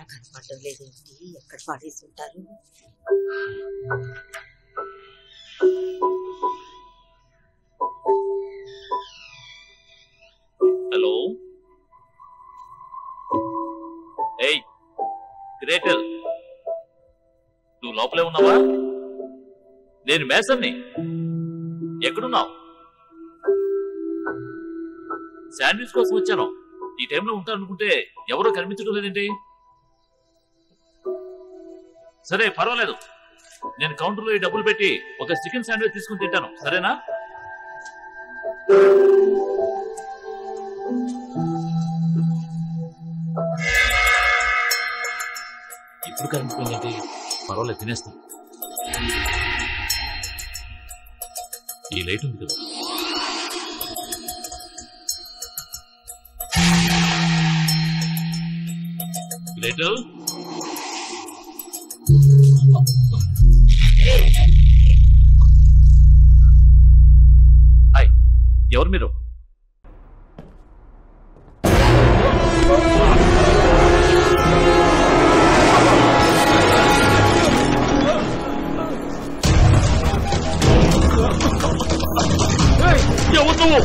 కనపడడం లేదేంటి ఎక్కడ పాడేసి ఉంటారు హలో ఏయ్ గ్రేటల్ నువ్వు లోపలే ఉన్నావా నేను మేసన్ని ఎక్కడున్నావు శాండ్విచ్ కోసం వచ్చాను ఈ టైంలో ఉంటాను అనుకుంటే ఎవరో కనిపించడం లేదేంటి సరే పర్వాలేదు నేను కౌంటర్లో ఈ డబ్బులు పెట్టి ఒక చికెన్ శాండ్విచ్ తీసుకుని తింటాను సరేనా ఇప్పుడు కరెంట్ పోయిందంటే పర్వాలేదు తినేస్తాం ఈ లైట్ ఉంది కదా లైట్ హాయ్ ఎవరు మీరు ఎవరు నువ్వు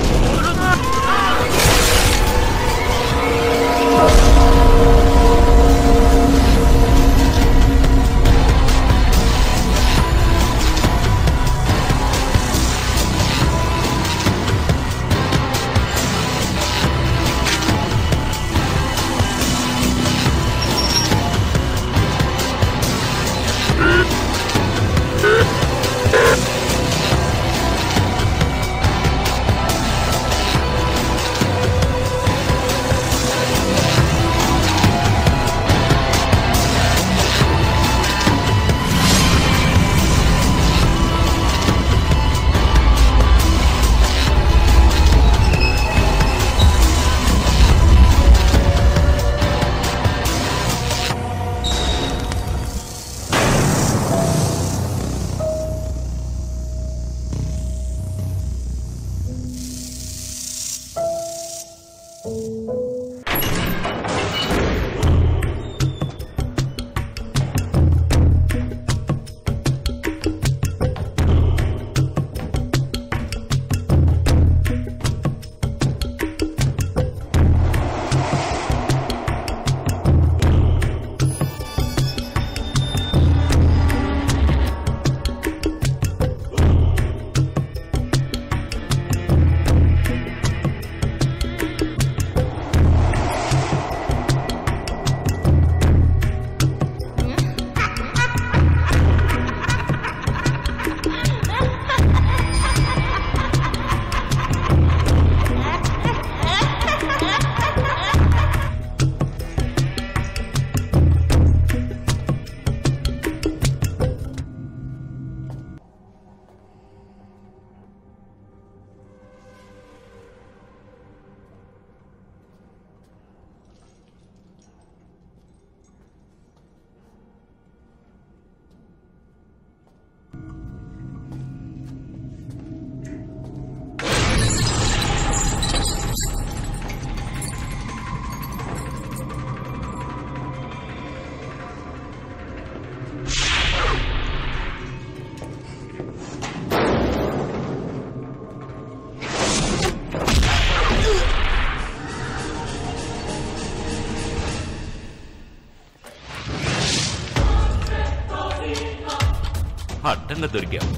అడ్డంగా దొరికావు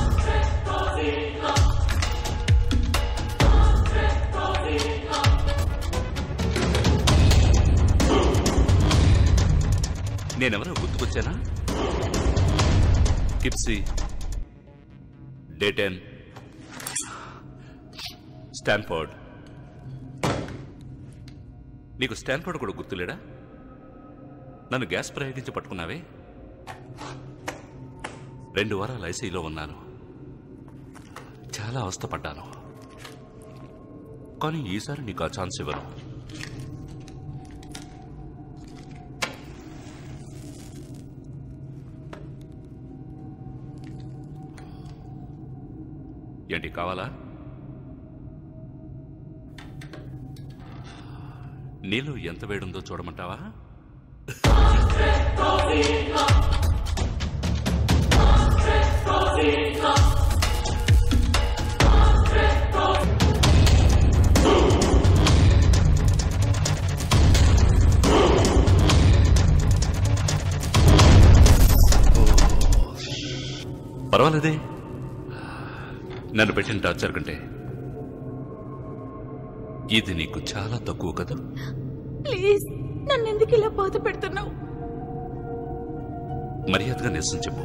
నేనెవరో గుర్తుకొచ్చానా కిప్సీ డేటెన్ స్టాన్ఫోర్డ్ నీకు స్టాన్ఫోర్డ్ కూడా గుర్తులేడా నన్ను గ్యాస్ ప్రయోగించి పట్టుకున్నావే రెండు వారాలు ఐసీలో ఉన్నాను చాలా అవస్థపడ్డాను కానీ ఈసారి నీకు ఆ ఛాన్స్ ఇవ్వను ఏంటి కావాలా నీలో ఎంత వేడుందో చూడమంటావా పర్వాలేదే నన్ను పెట్టిన టార్చర్ కంటే ఇది నీకు చాలా తక్కువ కదా ప్లీజ్ నన్ను ఎందుకు ఇలా బాధ పెడుతున్నావు మర్యాదగా నిజం చెప్పు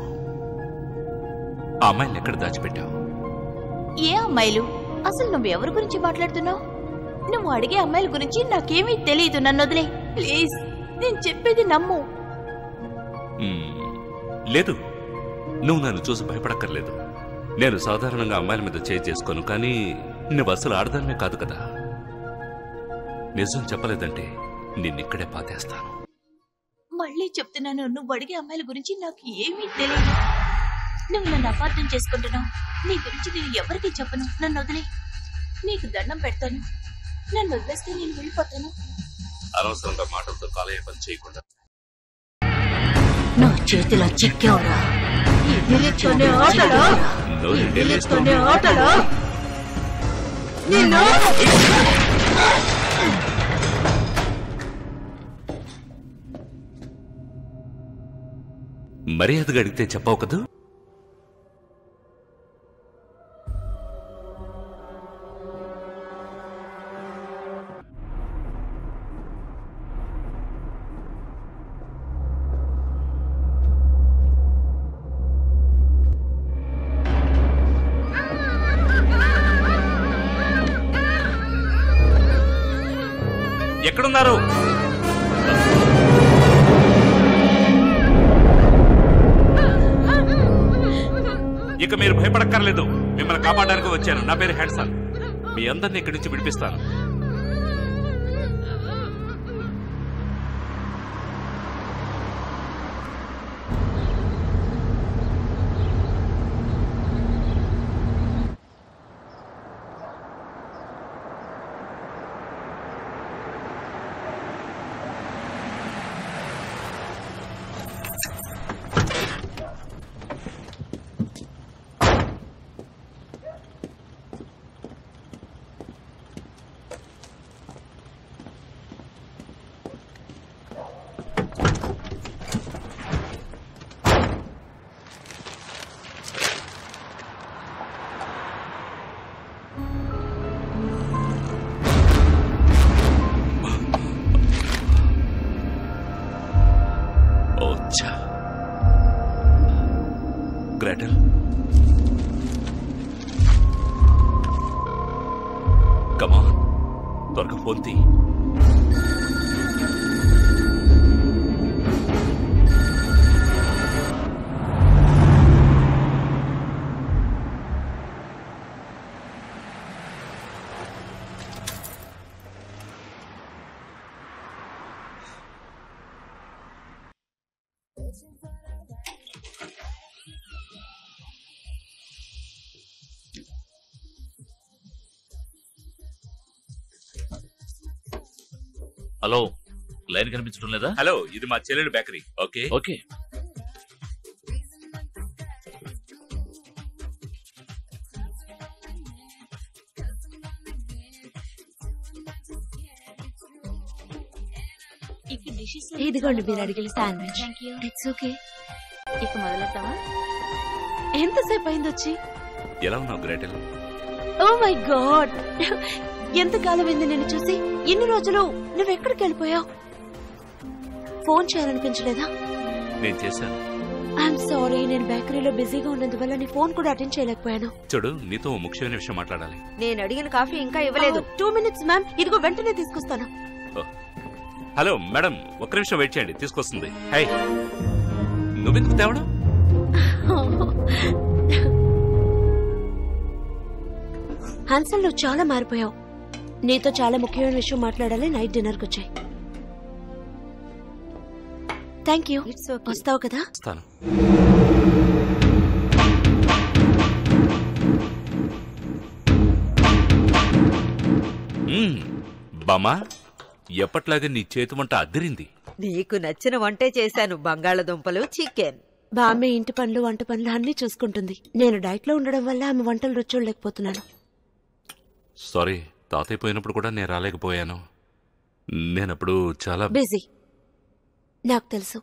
ఆ అమ్మాయిని ఎక్కడ దాచిపెట్టావు ఏ అమ్మాయిలు అసలు నువ్వు ఎవరి గురించి మాట్లాడుతున్నావు నువ్వు అడిగే అమ్మాయిల గురించి నాకేమీ తెలియదు నన్ను వదిలే ప్లీజ్ నేను చెప్పేది నమ్ము మ్మ్. లేదు నువ్వు నన్ను చూసి భయపడక్కర్లేదు నేను సాధారణంగా అమ్మాయిల మీద చేయి చేసుకోను కానీ నువ్వు అసలు ఆడదానివే కాదు కదా నిజం చెప్పలేదంటే నిన్నిక్కడే పాతేస్తాను మళ్ళీ చెప్తున్నాను నువ్వు అడిగే అమ్మాయిల గురించి నాకు ఏమీ తెలియదు నువ్వు నన్ను అపార్థం చేసుకుంటున్నావు నీ గురించి నేను ఎవరికీ చెప్పను నన్ను వదిలే నీకు దండం పెడతాను నన్ను వదిలేస్తే నేను వెళ్ళిపోతాను అనవసరంగా మాటలతో కాలయ పని చేయకుండా నువ్వు చేతిలో చిక్కావురా ఇదిలిస్తూనే ఆటలా? నోరు ఇదిలిస్తూనే ఆటలా? నిన్ను మర్యాదగా అడిగితే చెప్పావు కదూ ఎక్కడున్నారు ఇక మీరు భయపడక్కర్లేదు మిమ్మల్ని కాపాడడానికి వచ్చాను నా పేరు హెడ్సన్ మీ అందరిని ఇక్కడి నుంచి విడిపిస్తాను ఓచ్చా గ్రెటల్ కమాన్ త్వరగా ఫోన్ తీ హలో లైన్ కనిపించడం లేదా హలో ఇది మా చెల్లెలు బేకరీ ఓకే ఓకే ఇదిగోండి మీరు అడిగిన sandwich thank you it's okay ఇక మొదలెడతావా ఎంతసేపు అయింది వచ్చి ఎలా ఉన్నావు గ్రెటల్ ఓ మై గాడ్ ఎంత కాలం అయింది నేను చూసి ఇన్ని రోజులు నువ్వు ఎక్కడికి వెళ్ళిపోయావు ఫోన్ చేయాలనిపించలేదా నేను చేశాను ఐఎమ్ సారీ నేను బేకరీలో బిజీగా ఉన్నందువల్ల నీ ఫోన్ కూడా అటెండ్ చేయలేకపోయాను చూడు నీతో ఓ ముఖ్యమైన విషయం మాట్లాడాలి నేను అడిగిన కాఫీ ఇంకా ఇవ్వలేదు టూ మినిట్స్ మ్యామ్ ఇదిగో వెంటనే తీసుకొస్తాను హలో మేడం ఒక్క నిమిషం వెయిట్ చేయండి తీసుకొస్తుంది హై నువ్వెందుకు తేవడం హన్సల్ నువ్వు చాలా మారిపోయావు నీతో చాలా ముఖ్యమైన విషయం మాట్లాడాలి నైట్ డిన్నర్కి వచ్చాయి థ్యాంక్ యూ వస్తావు కదా ఇస్తాను మ్మ్, బామ్మా ఎప్పట్లాగే నీ చేతి వంట అద్దరింది నీకు నచ్చిన వంటే చేశాను బంగాళదుంపలు చికెన్ బామ్మ ఇంటి పనులు వంట పనులు అన్నీ చూసుకుంటుంది నేను డైట్ లో ఉండడం వల్ల ఆమె వంటలు రుచి చూడలేకపోతున్నాను సారీ తాతయ్య పోయినప్పుడు కూడా నేను రాలేకపోయాను నేనప్పుడు చాలా బిజీ నాకు తెలుసు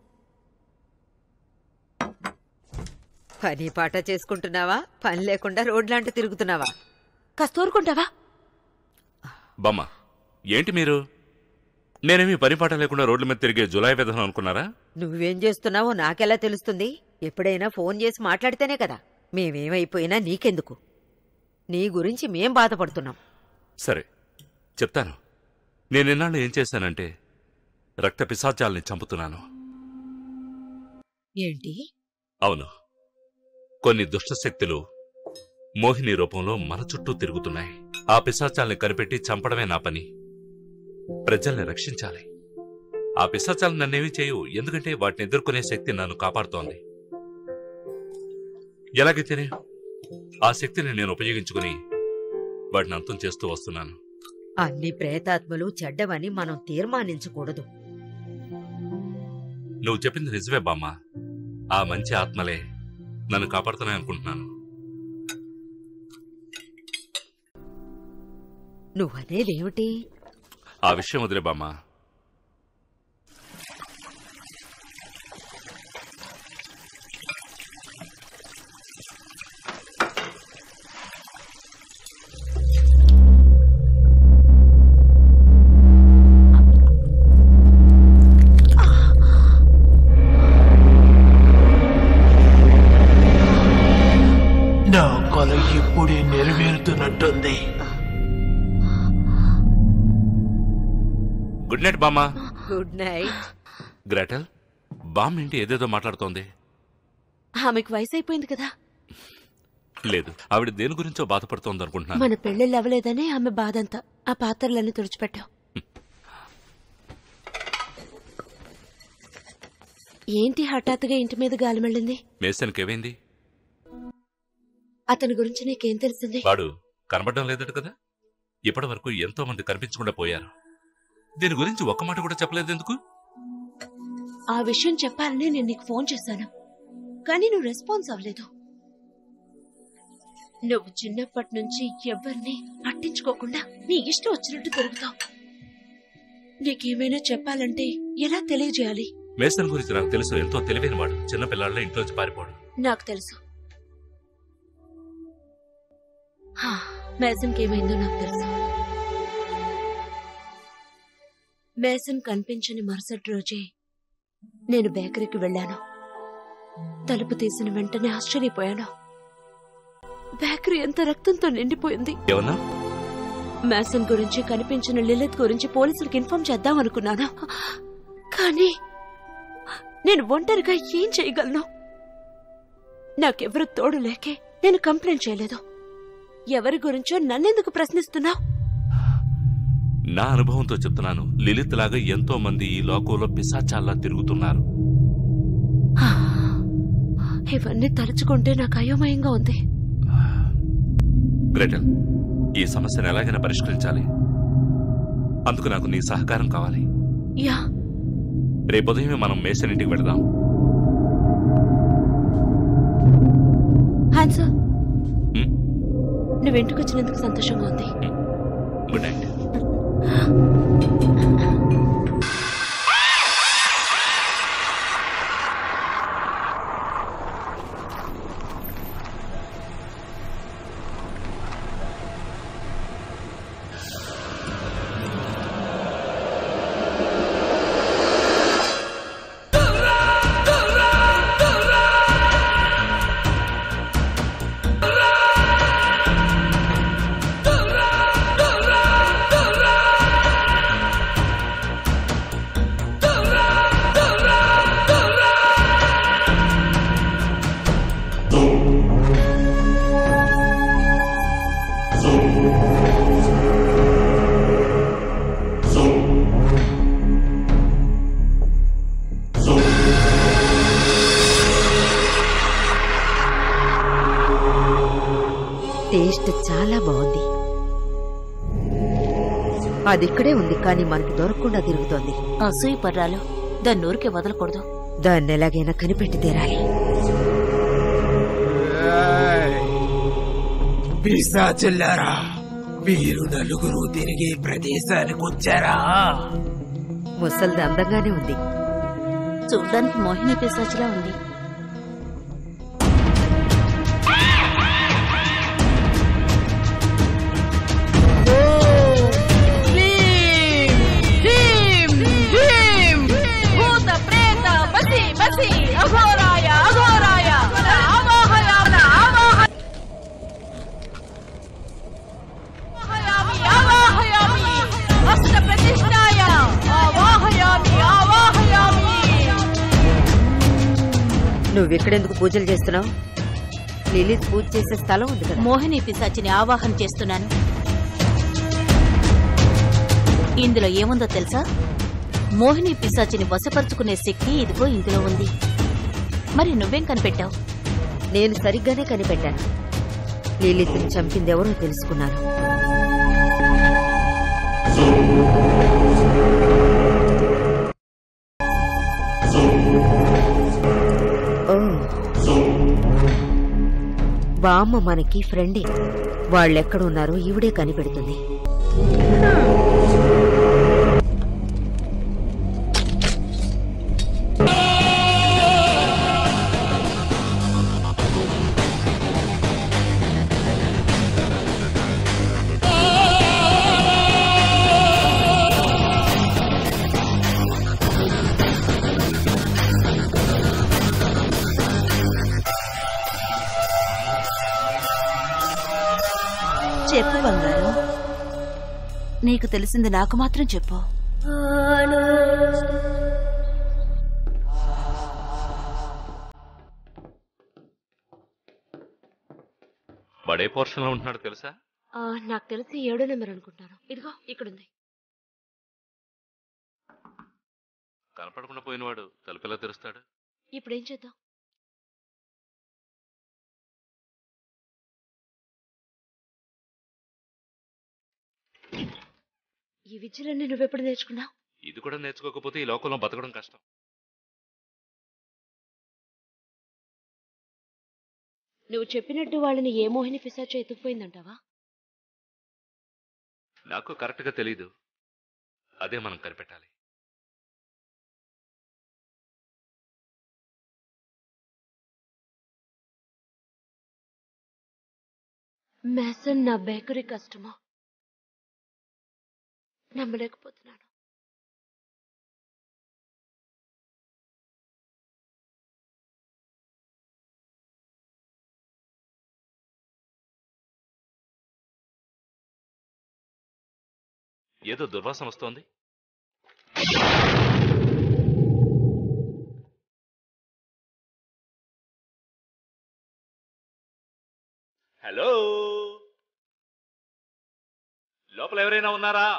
పని పాట చేసుకుంటున్నావా పని లేకుండా రోడ్లాంటి తిరుగుతున్నావా కాస్త ఊరుకుంటావా బమ్మ ఏంటి మీరు నేనేమి పని పాట లేకుండా రోడ్ల మీద తిరిగే జులాయి విధానం అనుకున్నారా నువ్వేం చేస్తున్నావో నాకెలా తెలుస్తుంది ఎప్పుడైనా ఫోన్ చేసి మాట్లాడితేనే కదా మేమేమైపోయినా నీకెందుకు నీ గురించి మేం బాధపడుతున్నాం సరే చెప్తాను నేను ఇన్నాళ్ళు ఏం చేశానంటే రక్త పిశాచాల్ని చంపుతున్నాను ఏంటి అవును కొన్ని దుష్ట శక్తులు మోహిని రూపంలో మన చుట్టూ తిరుగుతున్నాయి ఆ పిశాచాల్ని కనిపెట్టి చంపడమే నా పని ప్రజల్ని రక్షించాలి ఆ పిశాచాలు నన్నేమీ చేయవు ఎందుకంటే వాటిని ఎదుర్కొనే శక్తి నన్ను కాపాడుతోంది ఎలాగైతేనే ఆ శక్తిని నేను ఉపయోగించుకుని వాటిని అంతం చేస్తూ వస్తున్నాను అన్ని ప్రేతాత్మలు చెడ్డవని మనం తీర్మానించకూడదు నువ్వు చెప్పింది నిజమే బామ్మ ఆ మంచి ఆత్మలే నన్ను కాపాడుతున్నాయి అనుకుంటున్నాను నువ్వనేదేమిటి ఆ విషయం వదిలే బామ్మ నా కల ఇప్పుడే నెరవేరుతున్నట్టుంది గుడ్ నైట్ బామ్మ గుడ్ నైట్ గ్రాటల్ బామ్మ ఏంటి ఏదేదో మాట్లాడుతోంది ఆమెకు వయసు అయిపోయింది కదా లేదు ఆవిడ దేని గురించో బాధపడుతోంది అనుకుంటున్నాను మన పెళ్ళిళ్ళు అవ్వలేదని ఆమె బాధంతా ఆ పాత్రలన్నీ తుడిచిపెట్టావు ఏంటి హఠాత్తుగా ఇంటి మీద గాలి మళ్ళింది మేసన్కి ఏమైంది అతని గురించి నీకేం తెలిసింది వాడు కనబడడం లేదట కదా ఇప్పటి వరకు ఎంతో మంది కనిపించకుండా పోయారు దీని గురించి ఒక్క మాట కూడా చెప్పలేదు ఎందుకు ఆ విషయం చెప్పాలని నేను నీకు ఫోన్ చేశాను కానీ నువ్వు రెస్పాన్స్ అవ్వలేదు నువ్వు చిన్నప్పటి నుంచి ఎవరిని పట్టించుకోకుండా నీ ఇష్టం వచ్చినట్టు తిరుగుతావు నీకేమైనా చెప్పాలంటే ఎలా తెలియజేయాలి మేసన్ గురించి నాకు తెలుసు ఎంతో తెలివైన వాడు చిన్న పిల్లాళ్ళ ఇంట్లోంచి పారిపోడు నాకు తెలుసు హా, మేసన్కి ఏమైందో నాకు తెలుసు మేసన్ కనిపించని మరుసటి రోజే నేను బేకరీకి వెళ్ళాను తలుపు తీసిన వెంటనే ఆశ్చర్యపోయాను బేకరీ ఎంత రక్తంతో నిండిపోయింది ఏమన్నా మేసన్ గురించి కనిపించిన లిలిత్ గురించి పోలీసులకు ఇన్ఫార్మ్ చేద్దాం అనుకున్నాను కానీ నేను ఒంటరిగా ఏం చేయగలను నాకెవరు తోడు లేకే నేను కంప్లైంట్ చేయలేదు ఎవరి గురించో నన్నెందుకు ప్రశ్నిస్తున్నావు నా అనుభవంతో చెప్తున్నాను లిలిత్ లాగా ఎంతో మంది ఈ లోకంలో పిశాచాల్లా తిరుగుతున్నారు ఇవన్నీ తలుచుకుంటే నాకు అయోమయంగా ఉంది గ్రేటల్ ఈ సమస్యను ఎలాగైనా పరిష్కరించాలి అందుకు నాకు నీ సహకారం కావాలి యా రేపు ఉదయమే మనం మేసన్ ఇంటికి వెళదాం హాన్సర్ హ్మ్? నువ్వు ఇంటికి వచ్చినందుకు సంతోషంగా ఉంది గుడ్ నైట్ టేస్ట్ చాలా బాగుంది అది ఇక్కడే ఉంది కానీ మనకి దొరకకుండా తిరుగుతోంది అసూయ పర్రాలు దాన్ని ఊరికే వదలకూడదు దాన్ని ఎలాగైనా కనిపెట్టి తీరాలి పిశాచులారా మీరు నలుగురు తిరిగి ప్రదేశానికి వచ్చారా ముసల్ది అందంగానే ఉంది చూడ్డానికి మోహిని పిశాచిలా ఉంది నువ్వెక్కడెందుకు పూజలు చేస్తున్నావు లిలిత్ పూజ చేసే స్థలం ఉంది కదా మోహిని పిశాచిని ఆవాహన చేస్తున్నాను ఇందులో ఏముందో తెలుసా మోహిని పిశాచిని వశపరుచుకునే శక్తి ఇదిగో ఇందులో ఉంది మరి నువ్వేం కనిపెట్టావు నేను సరిగ్గానే కనిపెట్టాను లిలిత్ని చంపింది ఎవరో తెలుసుకున్నాను ఓ. బామ్మ మనకి ఫ్రెండే వాళ్ళెక్కడున్నారో ఈవిడే కనిపెడుతుంది చెప్పు బంగారం నీకు తెలిసింది నాకు మాత్రం చెప్పు వాడే పోర్షన్ లో ఉంటున్నాడు తెలుసా ఆ, నాకు తెలిసి ఏడో నెంబర్ అనుకుంటాను ఇదిగో ఇక్కడుంది కనపడకుండా పోయినవాడు తలుపెలా తెరుస్తాడు ఇప్పుడేం చేద్దాం ఈ విద్యలన్నీ నువ్వెప్పుడు నేర్చుకున్నావు ఇది కూడా నేర్చుకోకపోతే ఈ లోకంలో బతకడం కష్టం నువ్వు చెప్పినట్టు వాళ్ళని ఏ మోహిని పిశాచో ఎత్తుకుపోయిందంటావా నాకు కరెక్ట్ గా తెలీదు అదే మనం కనిపెట్టాలి మేసన్ నా బేకరీ కస్టమర్ నమ్మలేకపోతున్నాను ఏదో దుర్వాసన వస్తోంది హలో లోపల ఎవరైనా ఉన్నారా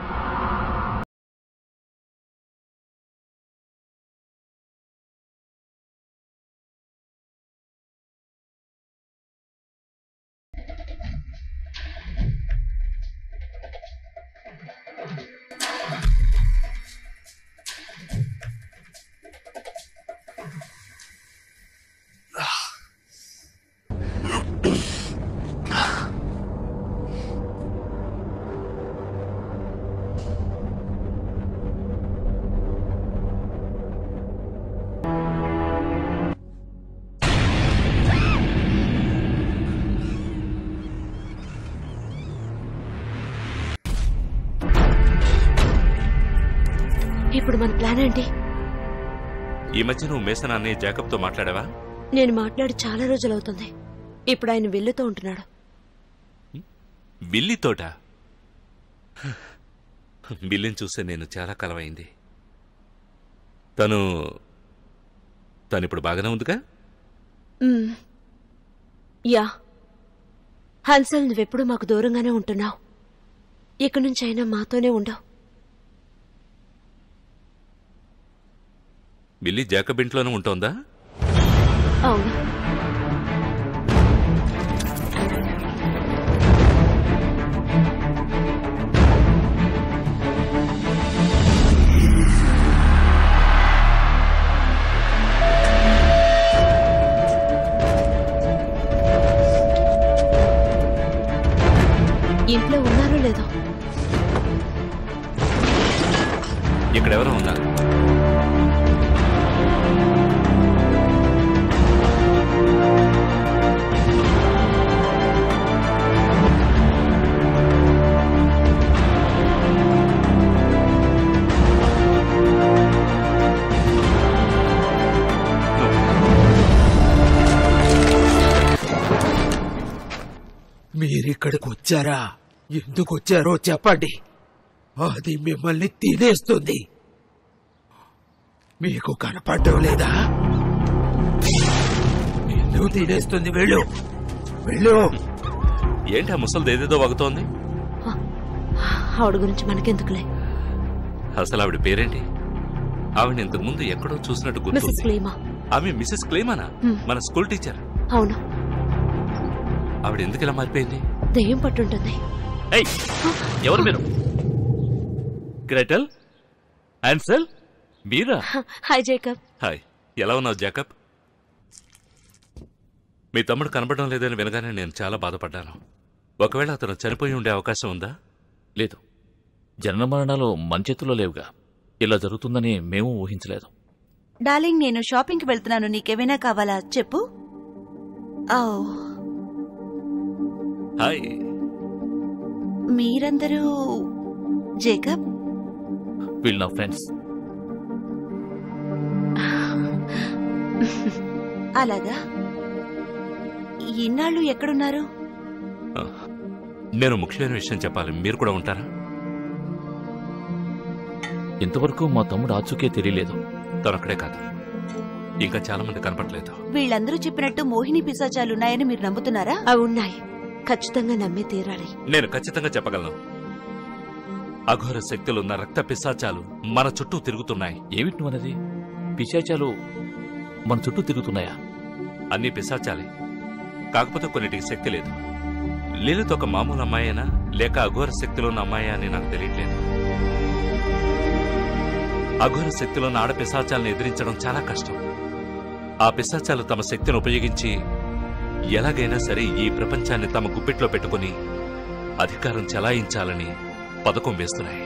ఇప్పుడు మన ప్లాన్ ఏంటి ఈ మధ్య నువ్వు మేసన్ అనే జాకబ్ తో మాట్లాడావా నేను మాట్లాడి చాలా రోజులవుతుంది ఇప్పుడు ఆయన వెల్లుతూ ఉంటున్నాడు బిల్లి తోట బిల్లిని చూస్తే నేను చాలా కాలమైంది తను తను ఇప్పుడు బాగానే ఉందిగా మ్మ్. యా హన్సల్ నువ్వెప్పుడు మాకు దూరంగానే ఉంటున్నావు ఇక్కడి నుంచి అయినా మాతోనే ఉండవు బిల్లి జాకబ్ ఇంట్లోనే ఉంటోందా అవును మీరిక్కడికి వచ్చారా ఎందుకు వచ్చారో చెప్పండి అది మిమ్మల్ని తినేస్తుంది మీకు కనపడటం లేదా నిన్ను తినేస్తుంది వెళ్ళు వెళ్ళు ఏంటి ఆ ముసలిది ఏదేదో వగుతోంది ఆవిడ గురించి మనకెందుకులే అసలు ఆవిడ పేరేంటి ఆవిడ ఇంతకు ముందు ఎక్కడో చూసినట్టు మిస్సెస్ గుర్తుంది క్లీమా ఆమె మిసెస్ క్లేమానా హ్మ్. మన స్కూల్ టీచర్ అవును ఆవిడ ఎందుకు ఇలా మారిపోయింది దెయ్యం పట్టుంటుంది ఏయ్ ఎవరు మీరు గ్రెటల్ ఆన్సల్ మీరా హాయ్ జేకబ్ హాయ్ ఎలా ఉన్నావు జాకబ్ మీ తమ్ముడు కనబడడం లేదని వినగానే నేను చాలా బాధపడ్డాను ఒకవేళ అతను చనిపోయి ఉండే అవకాశం ఉందా లేదు జనన మరణాలు మన చేతుల్లో లేవుగా ఇలా జరుగుతుందని మేము ఊహించలేదు డార్లింగ్ నేను షాపింగ్కి వెళ్తున్నాను నీకేమైనా కావాలా చెప్పు ఓ హాయ్ మీరందరూ జేకబ్ వీళ్ళు నా ఫ్రెండ్స్ అలాగా ఇన్నాళ్ళు ఎక్కడున్నారు ఆ, నేను ముఖ్యమైన విషయం చెప్పాలి మీరు కూడా ఉంటారా ఇంతవరకు మా తమ్ముడు ఆచూకే తెలియలేదు తను అక్కడే కాదు ఇంకా చాలా మంది కనపడలేదు వీళ్ళందరూ చెప్పినట్టు మోహిని పిశాచాలున్నాయని మీరు నమ్ముతున్నారా అవి ఉన్నాయి ఖచ్చితంగా నమ్మే తీరాలి నేను ఖచ్చితంగా చెప్పగలను అఘోర శక్తులున్న రక్త పిశాచాలు మన చుట్టూ తిరుగుతున్నాయి ఏమిటి నువ్వు అనేది పిశాచాలు మన చుట్టూ తిరుగుతున్నాయా అన్ని పిశాచాలే కాకపోతే కొన్నిటికి శక్తి లేదు లీలతో ఒక మామూలు అమ్మాయేనా లేక అఘోర శక్తిలోన్న అమ్మాయా అని నాకు తెలియట్లేదు అఘోర శక్తిలోన్న ఆడ పిశాచాలను ఎదిరించడం చాలా కష్టం ఆ పిశాచాలు తమ శక్తిని ఉపయోగించి ఎలాగైనా సరే ఈ ప్రపంచాన్ని తమ గుప్పిట్లో పెట్టుకుని అధికారం చెలాయించాలని పథకం వేస్తున్నాయి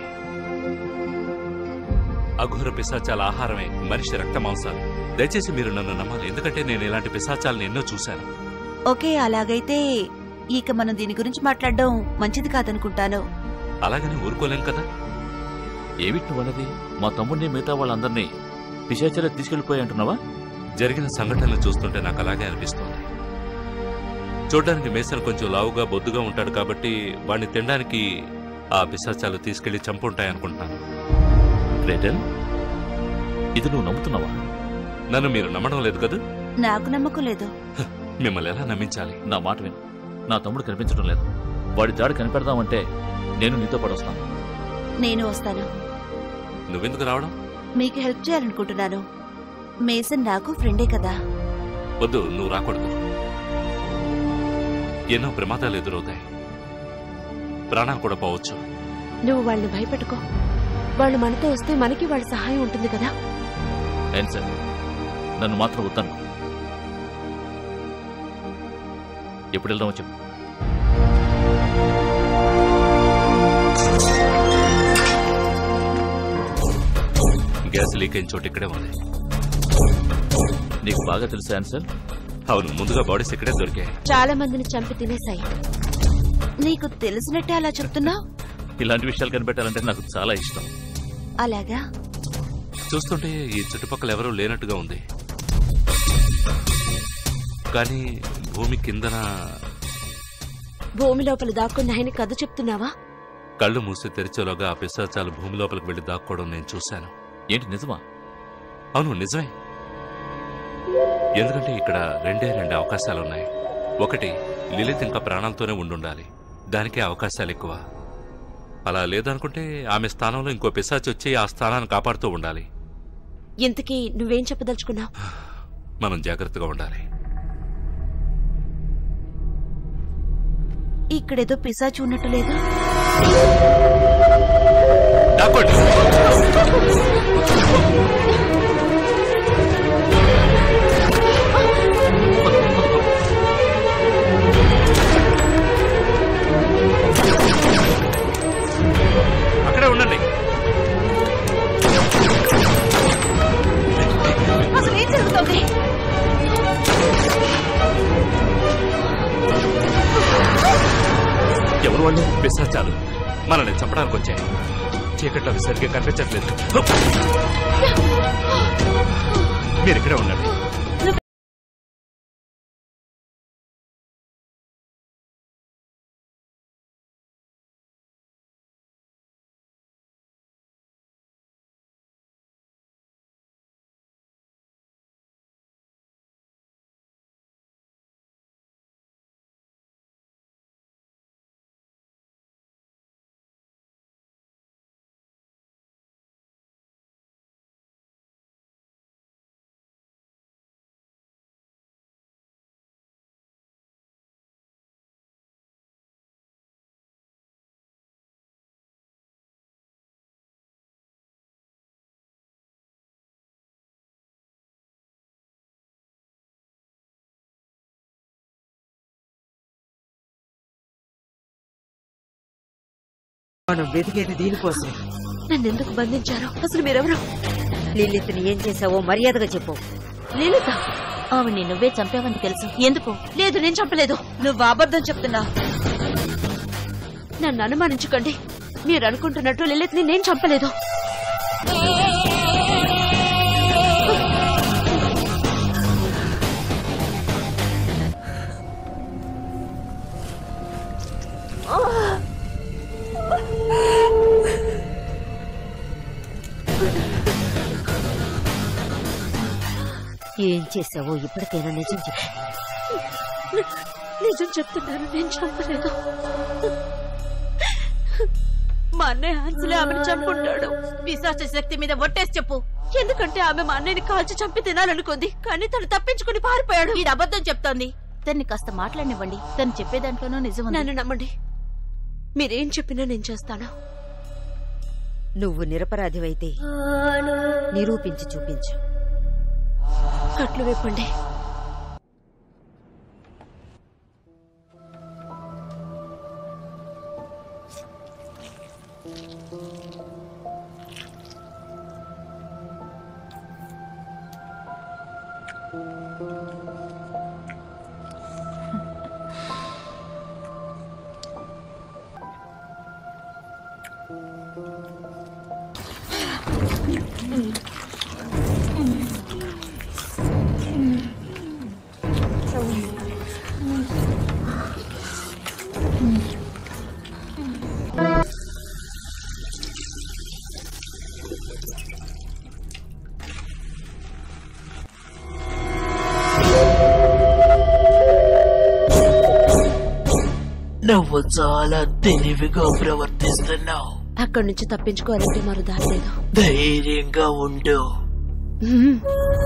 అఘోర పిశాచాల ఆహారమే మనిషి రక్త మాంసాలు దయచేసి మీరు నన్ను నమ్మాలి ఎందుకంటే నేను ఇలాంటి పిశాచాలను ఎన్నో చూశాను ఓకే అలాగైతే ఇక మనం దీని గురించి మాట్లాడడం మంచిది కాదనుకుంటాను అలాగని ఊరుకోలేం కదా ఏమిటి నువ్వు అనేది మా తమ్ముడిని మిగతా వాళ్ళందరినీ పిశాచాలు తీసుకెళ్లిపోయి అంటున్నావా జరిగిన సంఘటనలు చూస్తుంటే నాకు అలాగే అనిపిస్తోంది చూడ్డానికి మేసన్ కొంచెం లావుగా బొద్దుగా ఉంటాడు కాబట్టి వాడిని తినడానికి ఆ పిశాచాలు తీసుకెళ్లి చంపుంటాయనుకుంటున్నాను గ్రేటల్ ఇది నువ్వు నమ్ముతున్నావా నన్ను మీరు నమ్మడం లేదు కదా నాకు నమ్మకం లేదు మిమ్మల్ని ఎలా నమ్మించాలి నా మాట విను నా తమ్ముడు కనిపించడం లేదు వాడి జాడి కనిపెడదామంటే నేను నీతో పాటు వస్తాను నేను వస్తాను నువ్వెందుకు రావడం మీకు హెల్ప్ చేయాలనుకుంటున్నాను మేసన్ నాకు ఫ్రెండే కదా వద్దు నువ్వు రాకూడదు ఎన్నో ప్రమాదాలు ఎదురవుతాయి ప్రాణాలు కూడా పోవచ్చు నువ్వు వాళ్ళని భయపెట్టుకో వాళ్ళు మనతో వస్తే మనకి వాళ్ళ సహాయం ఉంటుంది కదా ఏం సార్ నన్ను మాత్రం వద్దాను ఎప్పుడు వెళ్దామో చెప్పు గ్యాస్ లీక్ అయిన చోటు ఇక్కడే ఉంది నీకు బాగా తెలుసా ఆన్సర్ అవును ముందుగా బాడీస్ ఇక్కడే దొరికాయి చాలా మందిని చంపి తినేశాయి నీకు తెలిసినట్టే అలా చెప్తున్నావు ఇలాంటి విషయాలు కనిపెట్టాలంటే నాకు చాలా ఇష్టం అలాగా చూస్తుంటే ఈ చుట్టుపక్కల ఎవరూ లేనట్టుగా ఉంది కానీ భూమి కిందన భూమి లోపల దాక్కున్నాయని కథ చెప్తున్నావా కళ్ళు మూసి తెరిచేలోగా ఆ పిశాచాలు భూమి లోపలికి వెళ్లి దాక్కోవడం నేను చూశాను ఏంటి నిజమా అవును నిజమే ఎందుకంటే ఇక్కడ రెండే రెండు అవకాశాలున్నాయి ఒకటి లిలిత్ ఇంకా ప్రాణాలతోనే ఉండుండాలి దానికే అవకాశాలు ఎక్కువ అలా లేదనుకుంటే ఆమె స్థానంలో ఇంకో పిశాచి వచ్చి ఆ స్థానాన్ని కాపాడుతూ ఉండాలి ఇంతకీ నువ్వేం చెప్పదలుచుకున్నావు మనం జాగ్రత్తగా ఉండాలి ఇక్కడేదో పిశాచి ఉన్నట్టు లేదు దాక్కోండి. అక్కడే ఉండండి అసలు ఏం జరుగుతోంది ఎవరు వాళ్ళు పిశాచాలు మనల్ని చంపడానికి వచ్చాయి చీకట్లో అవి సరిగ్గా కనిపించట్లేదు మీరు ఇక్కడే ఉండండి మనం వెతికేది దీనికోసం నన్ను ఎందుకు బంధించారు అసలు మీరెవరు లిల్లిత్ని ఏం చేసావో మర్యాదగా చెప్పు లీలిత ఆవిడ్ని నువ్వే చంపావని తెలుసు ఎందుకు లేదు నేను చంపలేదు నువ్వు అబద్ధం చెప్తున్నావు నన్ను అనుమానించకండి మీరు అనుకుంటున్నట్టు లలిత్ని నేను చంపలేదు ఏం చేసావో ఇప్పటికైనా నిజం చెప్పు నిజం చెప్తున్నాను నేను చంపలేదు మా అన్నయ్య హాన్సులే ఆమెను చంపుంటాడు పిశాచ శక్తి మీద ఒట్టేసి చెప్పు ఎందుకంటే ఆమె మా అన్నయ్యని కాల్చి చంపి తినాలనుకుంది కానీ తను తప్పించుకుని పారిపోయాడు ఇది అబద్ధం చెప్తోంది తన్ని కాస్త మాట్లాడనివ్వండి తను చెప్పే దాంట్లోనూ నిజం ఉంది. నన్ను నమ్మండి మీరేం చెప్పినా నేను చేస్తాను నువ్వు నిరపరాధివైతే నిరూపించి చూపించు కట్లు విప్పండి నువ్వు చాలా తెలివిగా ప్రవర్తిస్తున్నావు అక్కడి నుంచి తప్పించుకోవాలంటే మరో దారి లేదు ధైర్యంగా ఉండు హ్మ్.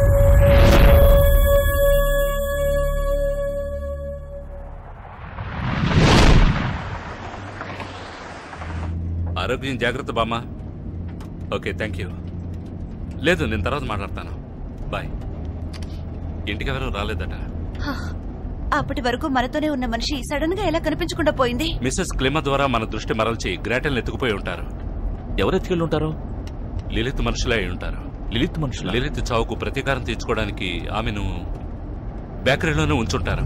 ఆరోగ్యం జాగ్రత్త బామ్మా ఓకే థ్యాంక్ యూ లేదు నేను తర్వాత మాట్లాడతాను బాయ్ ఇంటికి ఎవరు రాలేదట అప్పటి వరకు మనతోనే ఉన్న మనిషి సడన్ గా ఎలా కనిపించకుండా పోయింది మిస్సెస్ క్లిమ ద్వారా మన దృష్టి మరల్చి గ్రాటెల్ని ఎత్తుకుపోయి ఉంటారు ఎవరు ఎత్తుకెళ్ళి ఉంటారు లిలిత్ మనుషులే అయి ఉంటారు లిలిత్ మనుషుల లిలిత్ చావుకు ప్రతీకారం తీర్చుకోవడానికి ఆమెను బేకరీలోనే ఉంచుంటారు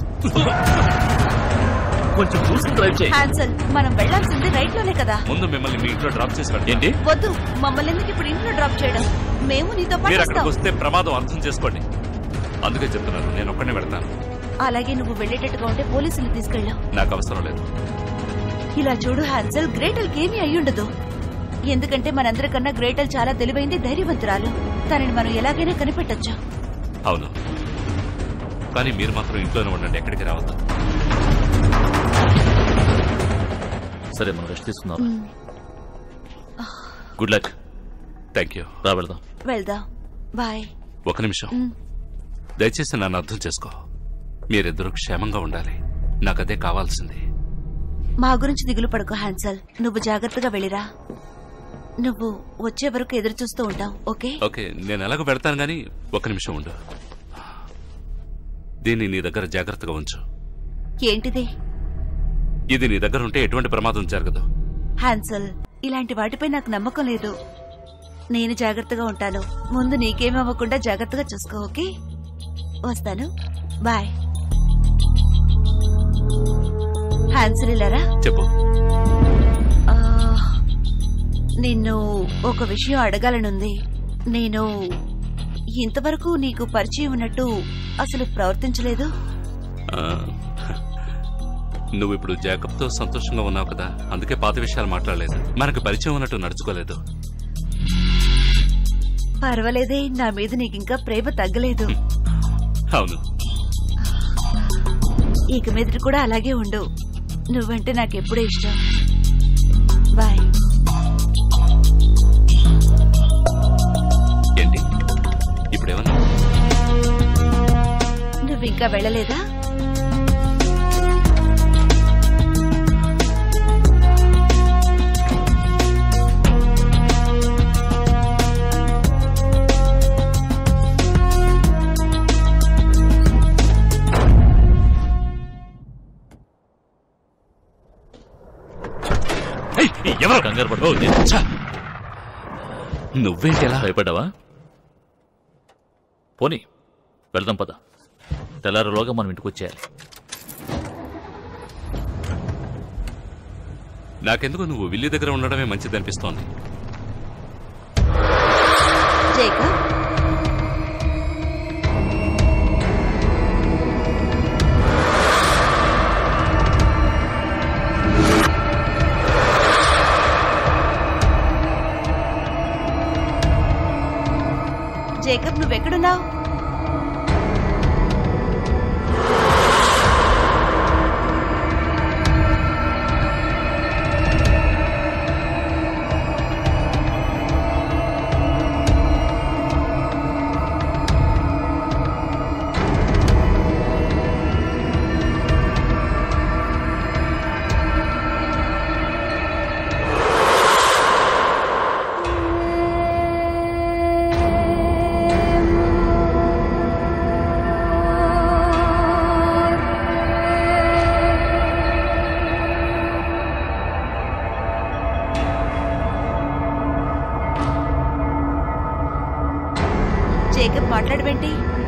కొంచెం చూసి డ్రైవ్ చేయి హ్యాన్సల్ మనం వెళ్లాల్సింది రైట్ లోనే కదా ముందు మిమ్మల్ని మీ ఇంట్లో డ్రాప్ చేసి వెళ్తాను. ఏంటి వద్దు మమ్మల్ని ఎందుకు ఇప్పుడు ఇంట్లో డ్రాప్ చేయడం మేము నీతో పాటు మీరు అక్కడికి వస్తాం వస్తే ప్రమాదం అర్థం చేసుకోండి అందుకే చెప్తున్నాను నేను ఒక్కనే వెళ్తాను అలాగే నువ్వు వెళ్ళేటట్టుగా ఉంటే పోలీసులు తీసుకెళ్ళాం నాకు అవసరం లేదు ఇలా చూడు హ్యాన్సల్ గ్రేటల్ ఏమీ అయ్యుండదు ఎందుకంటే మనందరికన్నా గ్రేటల్ చాలా తెలివైంది ధైర్యవంతురాలు తనని మనం ఎలాగైనా కనిపెట్టొచ్చు అవును కానీ మీరు మాత్రం ఇంట్లోనే ఉండండి ఎక్కడికి రావద్దు సరే మనం రెస్ట్ తీసుకుందాం గుడ్ లక్ థ్యాంక్ యూ రా వెళ్దాం వెళ్దాం బాయ్ ఒక నిమిషం దయచేసి నన్ను అర్థం చేసుకో మీరిద్దరూ క్షేమంగా ఉండాలి నాకు అదే కావాల్సింది మా గురించి దిగులు పడుకో హ్యాన్సల్ నువ్వు జాగ్రత్తగా వెళ్ళిరా నువ్వు వచ్చే వరకు ఎదురు చూస్తూ ఉంటాం ఓకే ఓకే నేను ఎలాగో పెడతాను గానీ ఒక నిమిషం ఉండు దీన్ని నీ దగ్గర జాగ్రత్తగా ఉంచు ఏంటిది ఇది నీ దగ్గర ఉంటే ఎటువంటి ప్రమాదం జరగదు హ్యాన్సల్ ఇలాంటి వాటిపై నాకు నమ్మకం లేదు నేను జాగ్రత్తగా ఉంటాను ముందు నీకేం అవ్వకుండా జాగ్రత్తగా చూసుకో ఓకే వస్తాను బాయ్ హ్యాన్సల్ ఇలారా చెప్పు ఆ, నిన్ను ఒక విషయం అడగాలనుంది నేను ఇంతవరకు నీకు పరిచయం ఉన్నట్టు అసలు ప్రవర్తించలేదు ఆ, నువ్వు ఇప్పుడు జాకబ్తో సంతోషంగా ఉన్నావు కదా అందుకే పాత విషయాలు మాట్లాడలేదు మనకు పరిచయం ఉన్నట్టు నడుచుకోలేదు పర్వాలేదే నా మీద నీకింకా ప్రేమ తగ్గలేదు అవును ఇక మీదట కూడా అలాగే ఉండు నువ్వంటే నాకెప్పుడూ ఇష్టం బాయ్ ఏంటి ఇప్పుడేమన్నా నువ్వు ఇంకా వెళ్ళలేదా ఏయ్, ఎవరు ఎవరు కంగారు ఓ, పడుతుంది నేను- ఛ! నువ్వేంటి ఎలా భయపడ్డావా పోనీ వెళ్దాం పద తెల్లారిలోగా మనం ఇంటికి వచ్చేయాలి నాకెందుకు నువ్వు విల్లి దగ్గర ఉండడమే మంచిది అనిపిస్తోంది జేకబ్ జేకబ్ నువ్వెక్కడున్నావు జేకబ్ మాట్లాడవేంటి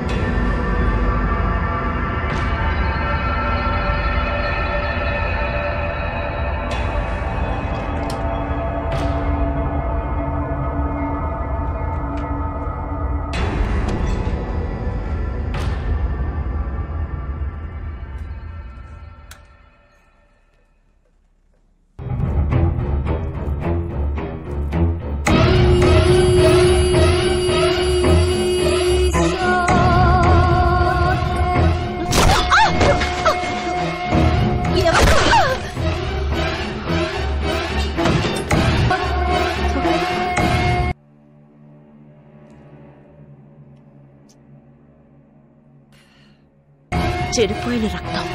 చెడిపోయిన రక్తం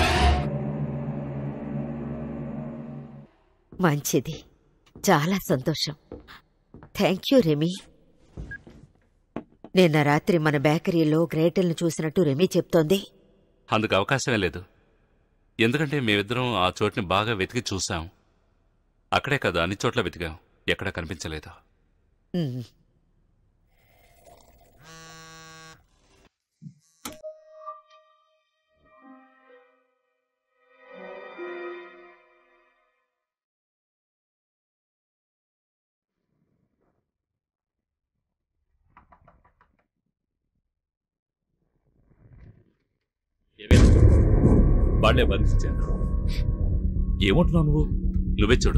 మంచిది చాలా సంతోషం థ్యాంక్ యూ రెమీ నిన్న రాత్రి మన బేకరీలో గ్రేటల్ని చూసినట్టు రెమీ చెప్తోంది అందుకు అవకాశమే లేదు ఎందుకంటే మేమిద్దరం ఆ చోటుని బాగా వెతికి చూసాం అక్కడే కదా అన్ని చోట్ల వెతికాం ఎక్కడా కనిపించలేదు ఉమ్. వాళ్ళే బంధించారు ఏమంటున్నావు నువ్వు నువ్వే చూడు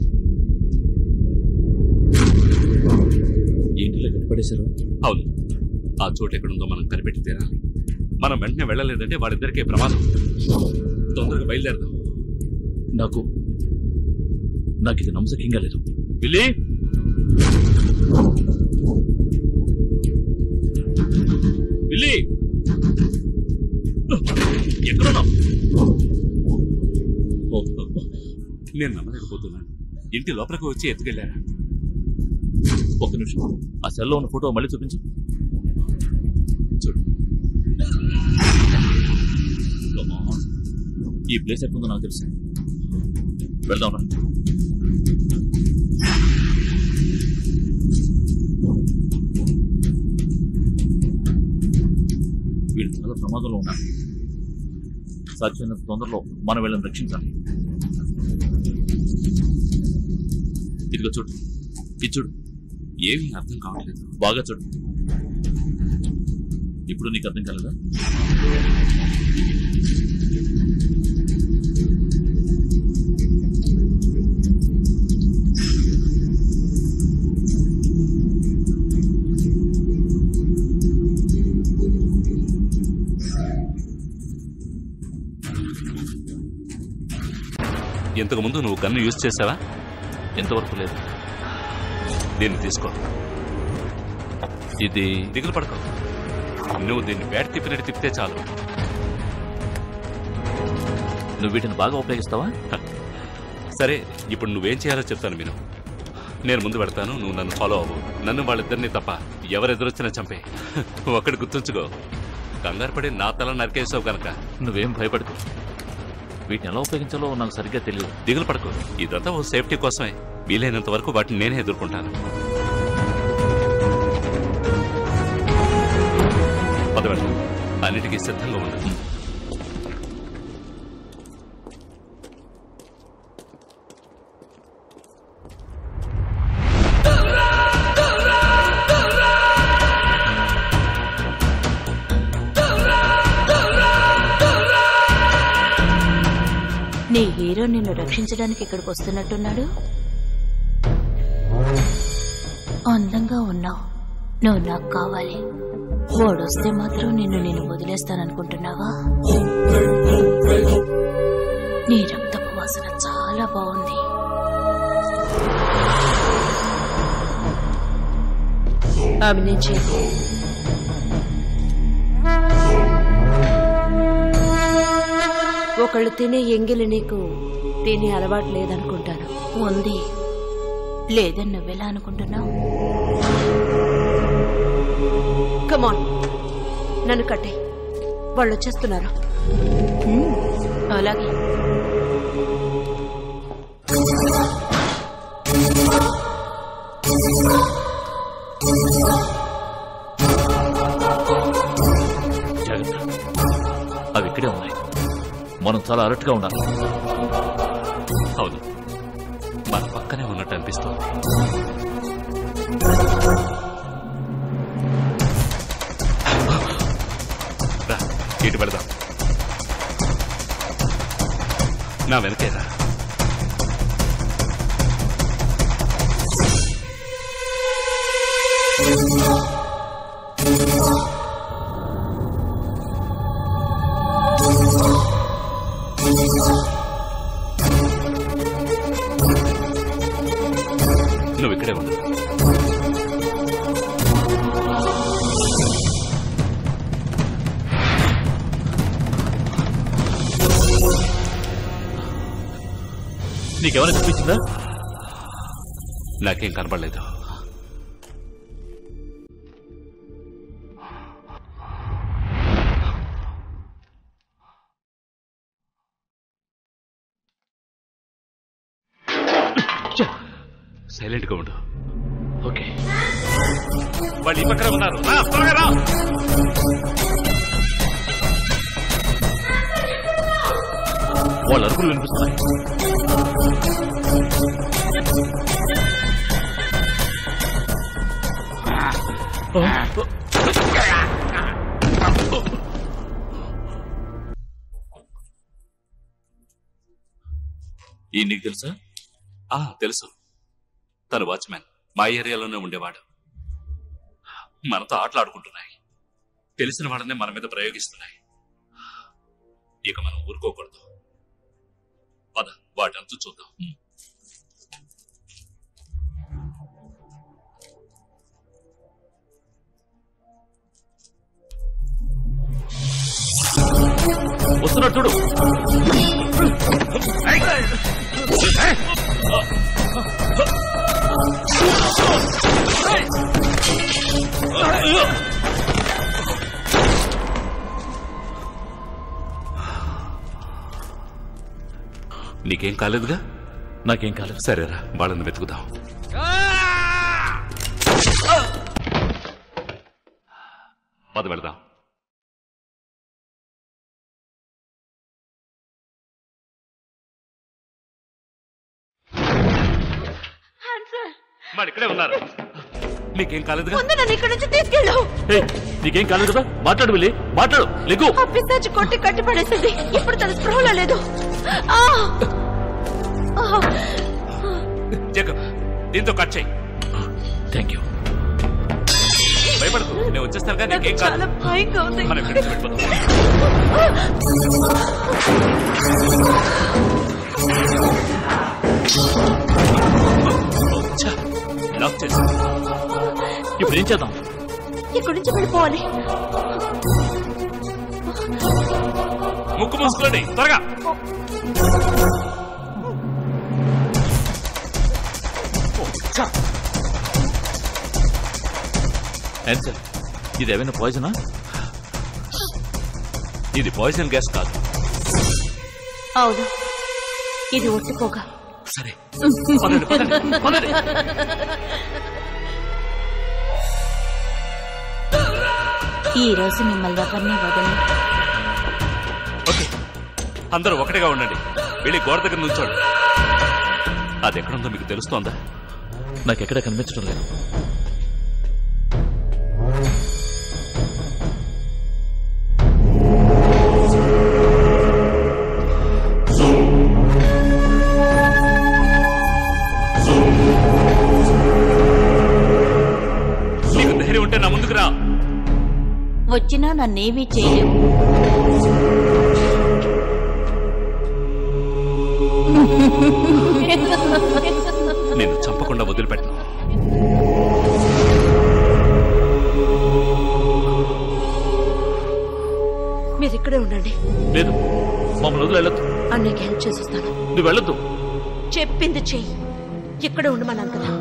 ఏంటిలో కట్టుపడేశారు అవును ఆ చోటు ఎక్కడుందో మనం కనిపెట్టి తీరాలి మనం వెంటనే వెళ్ళలేదంటే వాళ్ళిద్దరికీ ప్రమాదం తొందరగా బయలుదేరదాం నాకు నాకు ఇది నమ్మసకంగా లేదు విల్లీ విల్లీ ఎక్కడున్నావు ఓ, నేను నమ్మలేకపోతున్నాను ఇంటి లోపలికి వచ్చి ఎత్తుకెళ్ళారా ఒక్క నిమిషం ఆ సెల్లో ఉన్న ఫోటో మళ్ళీ చూపించు చూడు Come on. ఈ ప్లేస్ ఎక్కడుందో నాకు తెలుసు వెళ్దాం రా వీళ్ళు చాలా ప్రమాదంలో ఉన్నారు సాధ్యమైనంత తొందరలో మనం వీళ్ళని రక్షించాలి ఇదిగో చూడు ఇది చూడు ఏమీ అర్థం కావట్లేదు బాగా చూడు ఇప్పుడు నీకు అర్థం కాలేదా ఇంతకు ముందు నువ్వు గన్ను యూజ్ చేసావా ఎంతవరకు లేదు దీన్ని తీసుకో ఇది దిగులు పడకో నువ్వు దీన్ని బ్యాట్ తిప్పినట్టు తిప్పితే చాలు నువ్వు వీటిని బాగా ఉపయోగిస్తావా సరే ఇప్పుడు నువ్వేం చేయాలో చెప్తాను నేను నేను ముందు పెడతాను నువ్వు నన్ను ఫాలో అవ్వు నన్ను వాళ్ళిద్దరిని తప్ప ఎవరెదురొచ్చినా చంపే ఒక్కడి గుర్తుంచుకో కంగారు పడి నా తల నరికేసావు గనక నువ్వేం భయపడకు వీటిని ఎలా ఉపయోగించాలో నాకు సరిగ్గా తెలియదు దిగులు పడకు ఇదంతా ఓ సేఫ్టీ కోసమే వీలైనంత వరకు వాటిని నేనే ఎదుర్కొంటాను పదవండి అన్నిటికీ సిద్ధంగా ఉండు నీ హీరో నిన్ను రక్షించడానికి ఇక్కడికి వస్తున్నట్టున్నాడు అందంగా ఉన్నావు నువ్వు నాకు కావాలి వాడొస్తే మాత్రం నిన్ను నేను వదిలేస్తాననుకుంటున్నావా నీ రక్తపు వాసన చాలా బాగుంది ఆమె నేను చేయను ఒకళ్ళు తినే ఎంగిలి నీకు తినే అలవాటు లేదనుకుంటాను ఉంది లేదని నువ్వెలా అనుకుంటున్నావు కమాన్ నన్ను కట్టే వాళ్ళు వచ్చేస్తున్నారు అలాగే జాగ్రత్త అవి ఇక్కడే ఉన్నాయి మనం చాలా అలర్ట్ గా ఉండాలి అవును మన పక్కనే ఉన్నట్టు అనిపిస్తోంది రా, ఇటు పెడదాం నా వెనకేరా నువ్వు ఇక్కడే ఉండు నీకెవరైనా కనిపించిందా నాకేం కనపడలేదు సైలెంట్ గా ఉండు ఓకే వాళ్ళు ఈ పక్కన ఉన్నారు రా, త్వరగా రా. వాళ్ళ అరుపులు వినిపిస్తున్నాయి ఈ నీకు తెలుసా ఆ తెలుసు తను వాచ్మ్యాన్ మా ఏరియాలోనే ఉండేవాడు మనతో ఆటలాడుకుంటున్నాయి తెలిసిన వాళ్ళనే మన మీద ప్రయోగిస్తున్నాయి ఇక మనం ఊరుకోకూడదు పద వాటంతా చూద్దాం వస్తున్నాడు చూడు నీకేం కాలేదుగా నాకేం కాలేదు సరేరా వాళ్ళని వెతుకుదాం పద వెళదాం మరి ఇక్కడే ఉన్నారు నీకేం కాలేదుగా ముందు నన్ను ఇక్కడి నుంచి తీసుకెళ్ళు ఏయ్, నీకేం కాలేదు కదా మాట్లాడు వెళ్ళి మాట్లాడు లెగ్గు ఆ పిశాచి కొట్టి కట్టి పడేసింది ఇప్పుడు తన స్పృహలో లేదు ఆ! ఆ! జగన్ దీంతో కట్ చేయి థ్యాంక్ యూ భయపడకు నేను వచ్చేస్తానుగా నాకు నీకేం కాదు చాలా భయంగా ఉంది మనం ఇక్కడి నుంచి వెళ్ళిపోదాం ఛ, లాక్ చేసి ఇప్పుడు ఏం చేద్దాం ఇక్కడి నుంచి వెళ్ళిపోవాలి ముక్కు మూసుకోండి త్వరగా ఆన్సర్ ఇది ఏమైనా పాయిజనా ఇది పాయిజన్ గ్యాస్ కాదు అవును ఇది ఒట్టుకోగా సరే పదండి, పదండి, పదండి. ఈ రోజు మిమ్మల్ని ఎవరిని వదలను ఓకే అందరూ ఒకటిగా ఉండండి వెళ్ళి గోడ దగ్గర నుంచోండి అది ఎక్కడుందో మీకు తెలుస్తోందా నాకెక్కడ కనిపించడం లేదు నీకు ధైర్యం ఉంటే నా ముందుకు రా వచ్చినా నన్నేమీ చేయలేవు నేను చంపకుండా వదిలిపెట్టను మీరు ఇక్కడే ఉండండి లేదు మమ్మల్ని వదిలి వెళ్ళొద్దు అన్నయ్యకి హెల్ప్ చేసేస్తాను నువ్వు వెళ్ళొద్దు చెప్పింది చెయ్యి ఇక్కడే ఉండమన్నాను కదా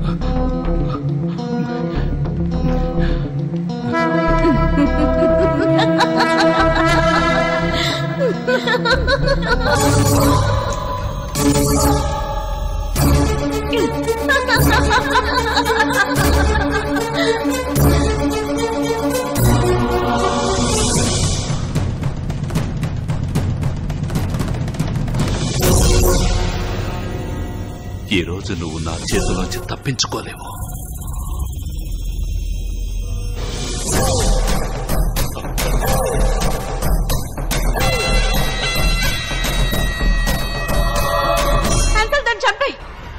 ఈ రోజు నువ్వు నా చేతిలోంచి తప్పించుకోలేవు అంకల్ దాన్ని చంపేయి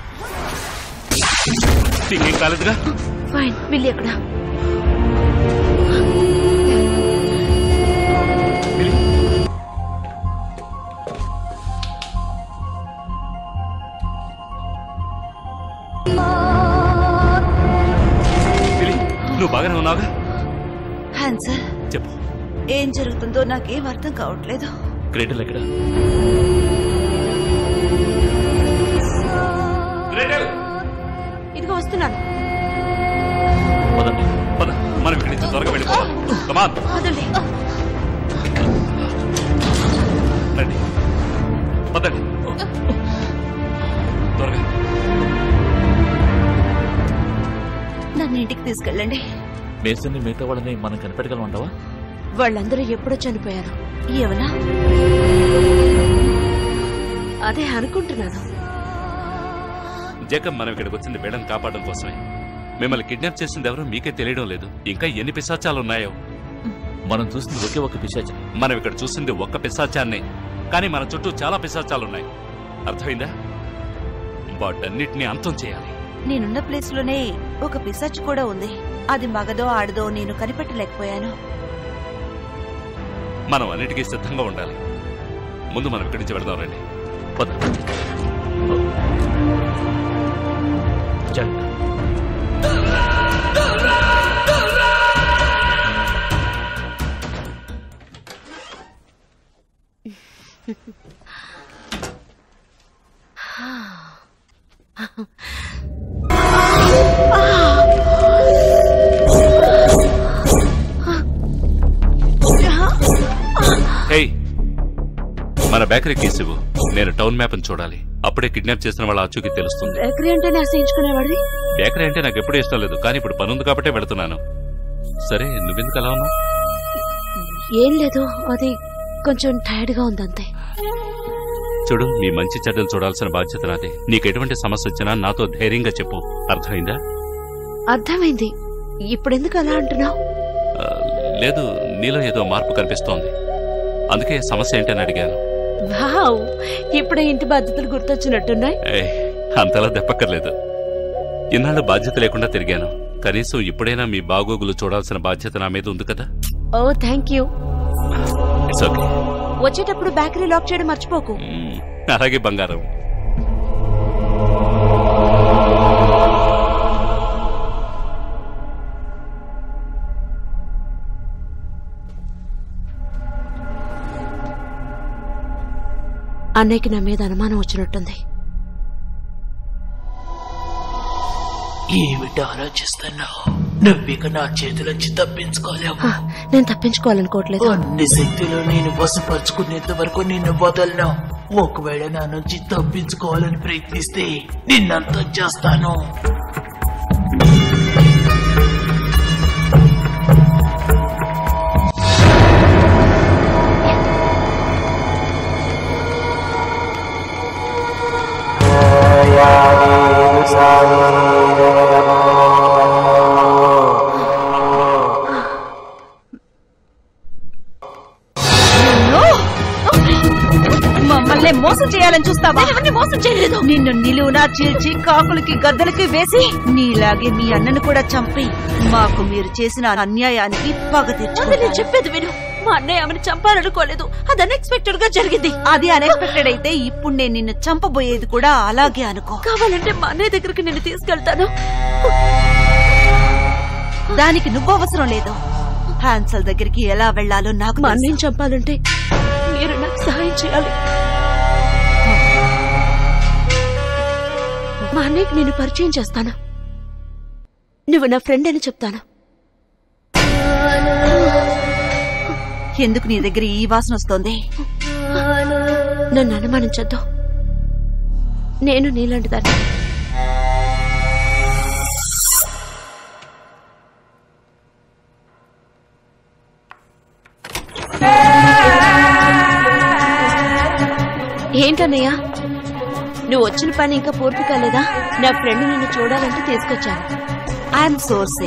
నీకేం కాలేదుగా ఫైన్ వెళ్ళి ఎక్కడ పిలి, నువ్వు బాగానే ఉన్నావుగా హ్యాన్సర్ చెప్పు ఏం జరుగుతుందో నాకేం అర్థం కావట్లేదు గ్రేటల్ ఎక్కడ ఇదిగో వస్తున్నాను పదండి పద మనం ఇక్కడి నుంచి త్వరగా వెళ్ళిపోదాం కమాన్ వదండి రండి పదండి త్వరగా నన్ను ఇంటికి తీసుకెళ్ళండి మేసన్ని మిగతా వాళ్ళని మనం కనిపెట్టగలమంటావా వాళ్ళందరూ ఎప్పుడో చనిపోయారు ఏమన్నా అదే అనుకుంటున్నాను జేకబ్ మనం ఇక్కడికి వచ్చింది వీళ్ళని కాపాడడం కోసమే మిమ్మల్ని కిడ్నాప్ చేసింది ఎవరో మీకే తెలియడం లేదు ఇంకా ఎన్ని పిశాచాలు ఉన్నాయో మనం చూసింది ఒకే ఒక పిశాచం మనం ఇక్కడ చూసింది ఒక్క పిశాచాన్నే కానీ మన చుట్టూ చాలా పిశాచాలున్నాయి అర్థమైందా వాటన్నిటిని అంతం చేయాలి నేనున్న ప్లేస్ లోనే ఒక పిశాచి కూడా ఉంది అది మగదో ఆడదో నేను కనిపెట్టలేకపోయాను మనం అన్నిటికీ సిద్ధంగా ఉండాలి ముందు మనం ఇక్కడి నుంచి వెళదాం రండి పద జాగ్రత్త హేయ్ మన బేకరీ కేసు ఇవ్వు నేను టౌన్ మ్యాప్ చూడాలి అప్పుడే కిడ్నాప్ చేసిన వాళ్ళ ఆచూకీ తెలుస్తుంది బేకరీ అంటేనే ఆశ్రయించుకునేవాడివి బేకరీ అంటే నాకు ఎప్పుడూ ఇష్టం లేదు కానీ ఇప్పుడు పనుంది కాబట్టే వెళుతున్నాను సరే నువ్వెందుకు అలా ఉన్నావు ఏం లేదు అది కొంచెం టైర్డ్ గా ఉందంతే చూడు నీ మంచి చెడ్డలు చూడాల్సిన బాధ్యత నాదే నీకు ఎటువంటి సమస్య వచ్చినా నాతో ధైర్యంగా చెప్పు అర్థమైందా అర్థమైంది ఇప్పుడెందుకు అలా అంటున్నావు ఆ, లేదు నీలో ఏదో మార్పు కనిపిస్తోంది అందుకే సమస్య ఏంటని అడిగాను వావ్ ఇప్పుడే ఇంటి బాధ్యతలు గుర్తొచ్చినట్టున్నాయి ఏయ్, అంతలా దెప్పక్కర్లేదు ఇన్నాళ్ళు బాధ్యత లేకుండా తిరిగాను కనీసం ఇప్పుడైనా మీ బాగోగులు చూడాల్సిన బాధ్యత నా మీద ఉంది కదా oh thank you it's okay వచ్చేటప్పుడు బేకరీ లాక్ చేయడం మర్చిపోకు మ్మ్, అలాగే బంగారం అన్నయ్యకి నా మీద అనుమానం వచ్చినట్టుంది ఏమిటి ఆలోచిస్తున్నావు నువ్విక నా చేతిలోంచి తప్పించుకోలేవు ఆ, నేను తప్పించుకోవాలనుకోవట్లేదు అన్ని శక్తులు నేను వశపరుచుకునేంత వరకు నిన్ను వదలను ఒకవేళ నా నుంచి తప్పించుకోవాలని ప్రయత్నిస్తే నిన్నంతా చేస్తాను మమ్మల్ని మోసం చేయాలని చూస్తావా ఎవరిని మోసం చేయలేదు నిన్ను నిలువునా చీల్చి కాకులకి గద్దలకి వేసి నీలాగే మీ అన్నను కూడా చంపి మాకు మీరు చేసిన అన్యాయానికి పగ అది నేను తెచ్చుకుంటాను. చెప్పేది విను మా అన్నయ్య ఆమెను చంపాలనుకోలేదు అది అన్ఎక్స్పెక్టెడ్ గా జరిగింది అది అన్ఎక్స్పెక్టెడ్ అయితే ఇప్పుడు నేను నిన్ను చంపబోయేది కూడా అలాగే అనుకో కావాలంటే మా అన్నయ్య దగ్గరికి నేను తీసుకెళ్తాను దానికి నువ్వు అవసరం లేదు హ్యాన్సల్ దగ్గరికి ఎలా వెళ్లాలో నాకు మా తెలుసు. అన్నయ్యని చంపాలంటే మీరు నాకు సహాయం చేయాలి మా అన్నయ్యకి నేను పరిచయం చేస్తాను నువ్వు నా ఫ్రెండ్ అని చెప్తాను ఎందుకు నీ దగ్గర ఈ వాసన వస్తోంది నన్ను అనుమానించొద్దు నేను నీలాంటి దాన్ని ఏంటన్నయ్య నువ్వు వచ్చిన పని ఇంకా పూర్తి కాలేదా నా ఫ్రెండ్ నిన్ను చూడాలంటే తీసుకొచ్చాను ఐఎమ్ సోర్సే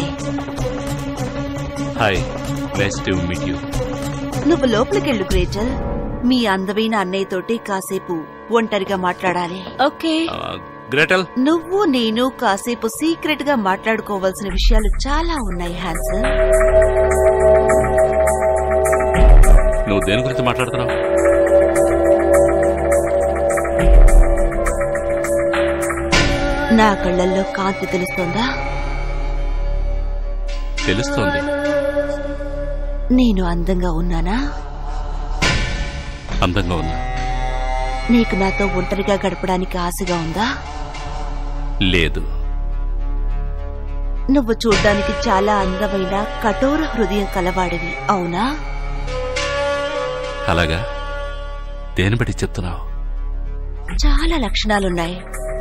hi nice to meet you నువ్వు లోపలికెళ్ళు గ్రేచల్ మీ అందమైన అన్నయ్యతోటి కాసేపు ఒంటరిగా మాట్లాడాలి ఓకే గ్రేటల్ నువ్వు నేను కాసేపు సీక్రెట్ గా మాట్లాడుకోవాల్సిన విషయాలు చాలా ఉన్నాయి హ్యాన్సల్ నువ్వు దేని గురించి మాట్లాడుతున్నావు నా కళ్ళల్లో కాంతి తెలుస్తోందా తెలుస్తోంది నేను అందంగా ఉన్నానా అందంగా ఉన్నా నీకు నాతో ఒంటరిగా గడపడానికి ఆశగా ఉందా లేదు నువ్వు చూడ్డానికి చాలా అందమైన కఠోర హృదయం కలవాడివి అవునా అలాగా దేని బట్టి చెప్తున్నావు చాలా లక్షణాలున్నాయి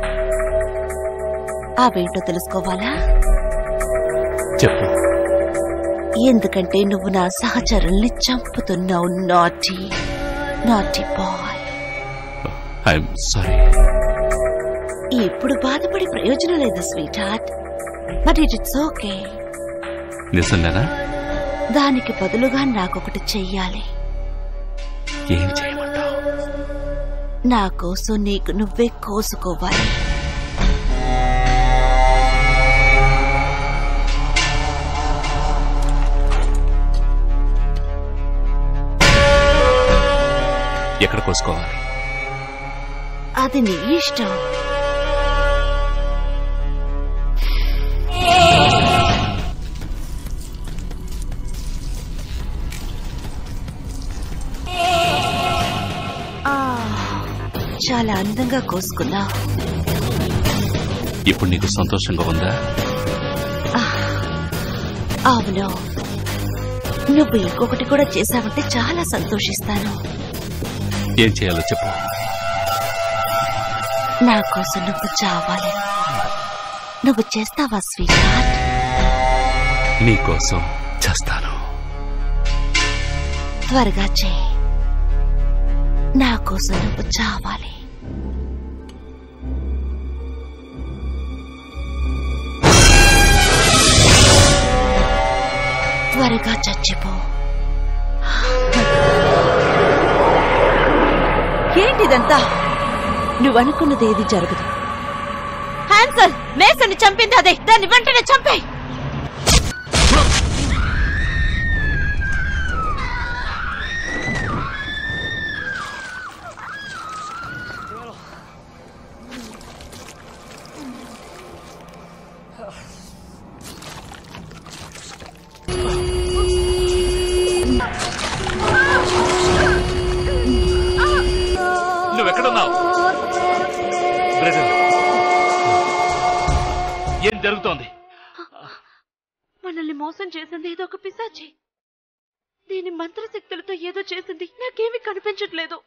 అవేంటో తెలుసుకోవాలా చెప్పు ఎందుకంటే నువ్వు నా సహచరుల్ని చంపుతున్నావు నాటి నాటి బాయ్ ఐఎమ్ సారీ ఇప్పుడు బాధపడి ప్రయోజనం లేదు sweetheart but it it's okay నిజంగానా దానికి బదులుగా నాకొకటి చెయ్యాలి ఏం చేయమంటావు నా కోసం నీకు నువ్వే కోసుకోవాలి ఎక్కడ కోసుకోవాలి అది నీ ఇష్టం ఆ, చాలా అందంగా కోసుకున్నా ఇప్పుడు నీకు సంతోషంగా ఉందా అవును నువ్వు ఇంకొకటి కూడా చేశావంటే చాలా సంతోషిస్తాను ఏం చేయాలో చెప్పు నా కోసం నువ్వు చావాలి నువ్వు చేస్తావా స్వీట్ హార్ట్ నీకోసం చేస్తాను త్వరగా చేయి నా కోసం నువ్వు చావాలి త్వరగా చచ్చిపో ఏంటిదంతా నువ్వు అనుకున్నది ఏది జరగదు హ్యాన్సల్ మేసన్ని చంపింది అదే దాన్ని వెంటనే చంపేయి నువ్వెక్కడున్నావు బ్రదర్ ఏం జరుగుతోంది మోసం చేసింది ఏదో ఒక పిశాచి దీని మంత్రశక్తులతో ఏదో చేసింది నాకేమీ కనిపించట్లేదు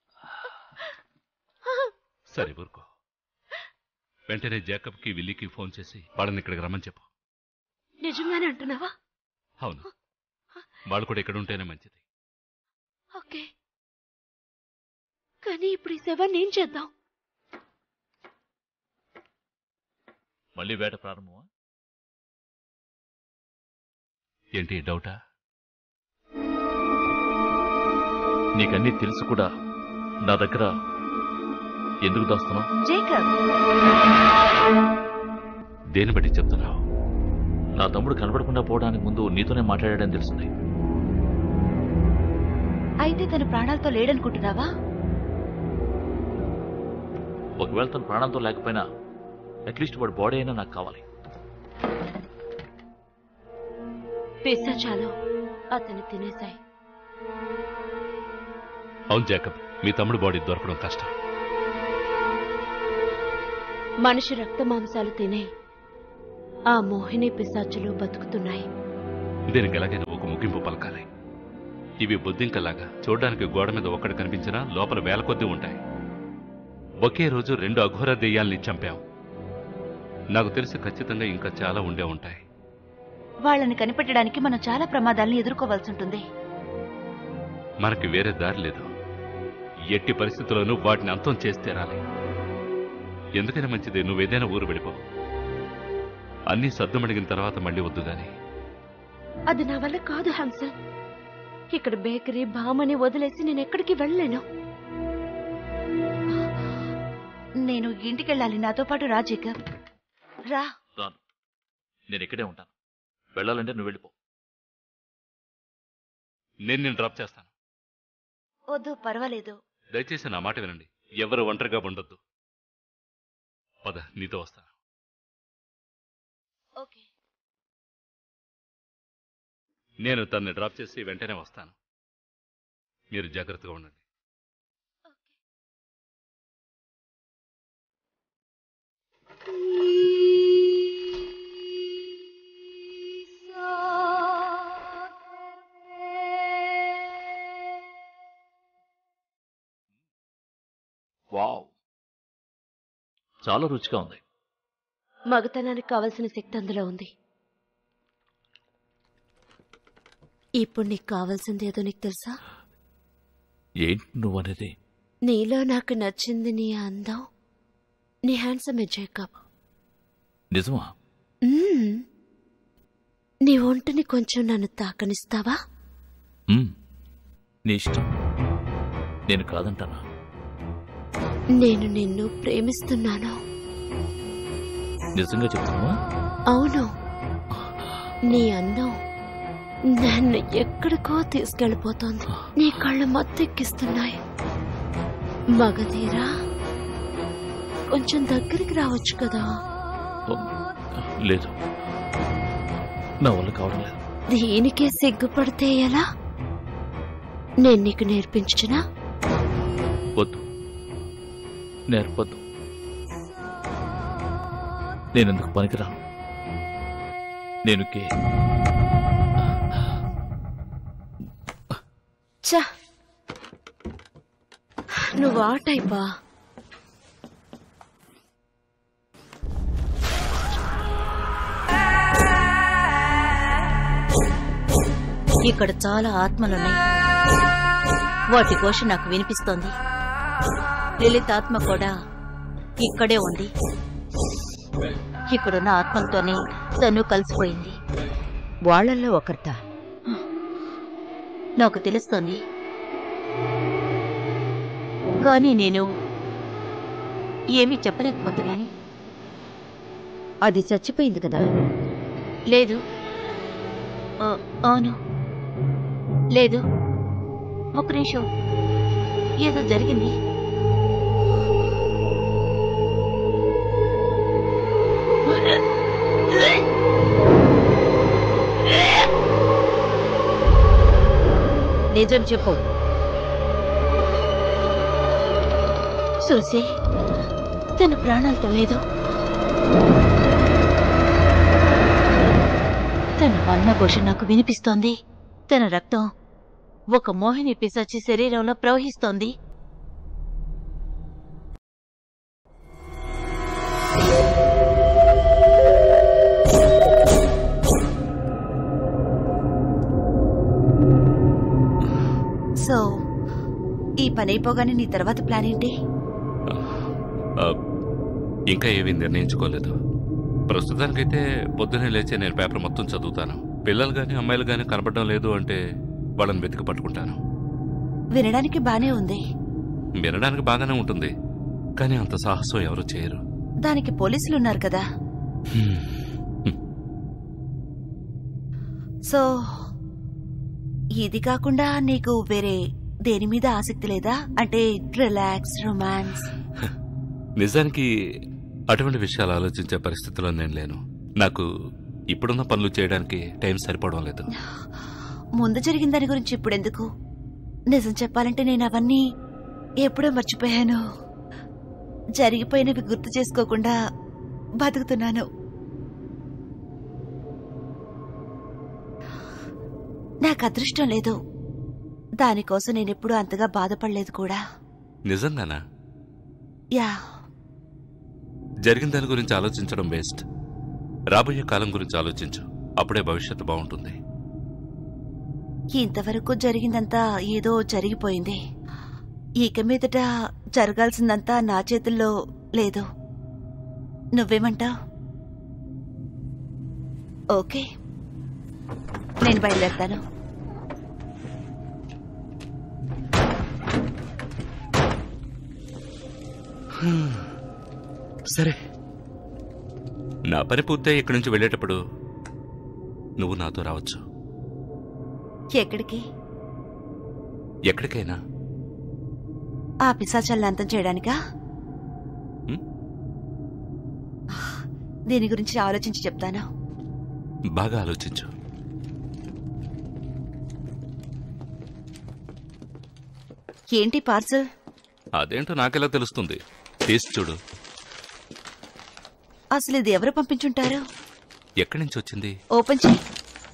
సరే ఊరుకో వెంటనే జాకబ్కి విల్లీకి ఫోన్ చేసి వాళ్ళని ఇక్కడికి రమ్మని చెప్పు నిజంగానే అంటున్నావా అవును వాళ్ళు కూడా ఇక్కడ ఉంటేనే మంచిది ఓకే కానీ ఇప్పుడు ఈ శవాన్ని ఏం చేద్దాం మళ్ళీ వేట ప్రారంభమా ఏంటి డౌటా నీకన్నీ తెలుసు కూడా నా దగ్గర ఎందుకు దాస్తున్నావు జేకబ్ దేని బట్టి చెప్తున్నావు నా తమ్ముడు కనబడకుండా పోవడానికి ముందు నీతోనే మాట్లాడాడని తెలుస్తుంది అయితే తను ప్రాణాలతో లేడనుకుంటున్నావా ఒకవేళ తన ప్రాణంతో లేకపోయినా అట్లీస్ట్ వాడి బాడీ అయినా నాకు కావాలి పిశాచాలు అతన్ని తినేశాయి అవును జాకబ్ మీ తమ్ముడు బాడీ దొరకడం కష్టం మనిషి రక్త మాంసాలు తినే ఆ మోహిని పిశాచులు బతుకుతున్నాయి దీనికి ఎలాగైనా ఒక ముగింపు పలకాలి ఇవి బొద్దింకలాగా చూడడానికి గోడ మీద ఒక్కడు కనిపించినా లోపల వేల కొద్దీ ఉంటాయి ఒకే రోజు రెండు అఘోర దెయ్యాల్ని చంపాం నాకు తెలిసి ఖచ్చితంగా ఇంకా చాలా ఉండే ఉంటాయి వాళ్ళని కనిపెట్టడానికి మనం చాలా ప్రమాదాలను ఎదుర్కోవాల్సి ఉంటుంది మనకి వేరే దారి లేదు ఎట్టి పరిస్థితుల్లోనూ వాటిని అంతం చేసి తీరాలి ఎందుకైనా మంచిది నువ్వేదైనా ఊరు వెళ్ళిపో అన్నీ సద్దుమడిగిన తర్వాత మళ్ళీ వద్దు గాని అది నా వల్ల కాదు హంసల్ ఇక్కడ బేకరీ బామని వదిలేసి నేను ఎక్కడికి వెళ్ళలేను నేను ఇంటికెళ్ళాలి నాతో పాటు రా జేకబ్ రా రాను నేను ఇక్కడే ఉంటాను వెళ్ళాలంటే నువ్వు వెళ్ళిపో నేను నేను డ్రాప్ చేస్తాను వద్దు పర్వాలేదు దయచేసి నా మాట వినండి ఎవరు ఒంటరిగా ఉండొద్దు పద నీతో వస్తాను ఓకే నేను తన్ని డ్రాప్ చేసి వెంటనే వస్తాను మీరు జాగ్రత్తగా ఉండండి వావ్ చాలా రుచిగా ఉంది మగతనానికి కావలసిన శక్తి అందులో ఉంది ఇప్పుడు నీకు కావాల్సింది ఏదో నీకు తెలుసా ఏంటి నువ్వు అనేది నీలో నాకు నచ్చింది నీ అందం నీ హ్యాండ్సమ్ జేకబ్ నిజమా మ్మ్. నీ ఒంటిని కొంచెం నన్ను తాకనిస్తావా మ్మ్. నీ ఇష్టం నేను కాదంటానా నేను నిన్ను ప్రేమిస్తున్నాను నిజంగా చెప్తున్నావా అవును నీ అందం నన్ను ఎక్కడికో తీసుకెళ్ళిపోతోంది నీ కళ్ళు మత్తెక్కిస్తున్నాయి మగధీరా కొంచెం దగ్గరికి రావచ్చు కదా ఓ, లేదు నా వల్ల కావడం లేదు దీనికే సిగ్గుపడితే ఎలా నేను నీకు నేర్పించనా వద్దు నేర్పొద్దు నేనెందుకు పనికిరాను నేను కే చా నువ్వు ఆ టైపా ఇక్కడ చాలా ఆత్మలున్నాయి వాటి ఘోష నాకు వినిపిస్తోంది లలిత్ ఆత్మ కూడా ఇక్కడే ఉంది ఇక్కడున్న ఆత్మలతోనే తను కలిసిపోయింది వాళ్ళల్లో ఒకరిత నాకు తెలుస్తోంది కానీ నేను ఏమీ చెప్పలేకపోతున్నాను అది చచ్చిపోయింది కదా లేదు ఆ, అవును లేదు ఒక నిమిషం ఏదో జరిగింది నిజం చెప్పు చూసి తన ప్రాణాలతో లేదు తన మన్న ఘోష నాకు వినిపిస్తోంది తన రక్తం ఒక మోహిని పిశాచి శరీరంలో ప్రవహిస్తోంది సో ఈ పని అయిపోగానే నీ తర్వాత ప్లాన్ ఏంటి ఆ, ఇంకా ఏమీ నిర్ణయించుకోలేదు ప్రస్తుతానికైతే పొద్దునే లేచి నేను పేపర్ మొత్తం చదువుతాను పిల్లలు కానీ అమ్మాయిలు కానీ కనపడడం లేదు అంటే వాళ్ళని వెతికి పట్టుకుంటాను వినడానికి బానే ఉంది వినడానికి బాగానే ఉంటుంది కానీ అంత సాహసం ఎవరు చేయరు దానికి పోలీసులు ఉన్నారు కదా సో ఇది కాకుండా నీకు వేరే దేని మీద ఆసక్తి లేదా అంటే రిలాక్స్ రొమాన్స్ నిజానికి అటువంటి విషయాలు ఆలోచించే పరిస్థితిలో నేను లేను నాకు ఇప్పుడున్న పనులు చేయడానికి టైం సరిపోవడం లేదు ముందు జరిగిన దాని గురించి ఇప్పుడెందుకు నిజం చెప్పాలంటే నేను అవన్నీ ఎప్పుడో మర్చిపోయాను జరిగిపోయినవి గుర్తు చేసుకోకుండా బతుకుతున్నాను నాకు అదృష్టం లేదు దానికోసం నేను ఎప్పుడూ అంతగా బాధపడలేదు కూడా నిజంగానా యా జరిగిన దాని గురించి ఆలోచించడం బెస్ట్ రాబోయే కాలం గురించి ఆలోచించు అప్పుడే భవిష్యత్తు బాగుంటుంది ఇంతవరకు జరిగిందంతా ఏదో జరిగిపోయింది ఇక మీదట జరగాల్సిందంతా నా చేతుల్లో లేదు నువ్వేమంటావ్ ఓకే నేను బయలుదేరతాను సరే నా పని పూర్తయి ఇక్కడి నుంచి వెళ్ళేటప్పుడు నువ్వు నాతో రావచ్చు ఎక్కడికి ఎక్కడికైనా ఆ పిశాచాలను అంతం చేయడానికా హ్మ్? దీని గురించి ఆలోచించి చెప్తాను బాగా ఆలోచించు ఏంటి పార్సల్ అదేంటో నాకెలా తెలుస్తుంది తీసి చూడు అసలు ఇది ఎవరు పంపించుంటారు ఎక్కడి నుంచి వచ్చింది ఓపెన్ చేయి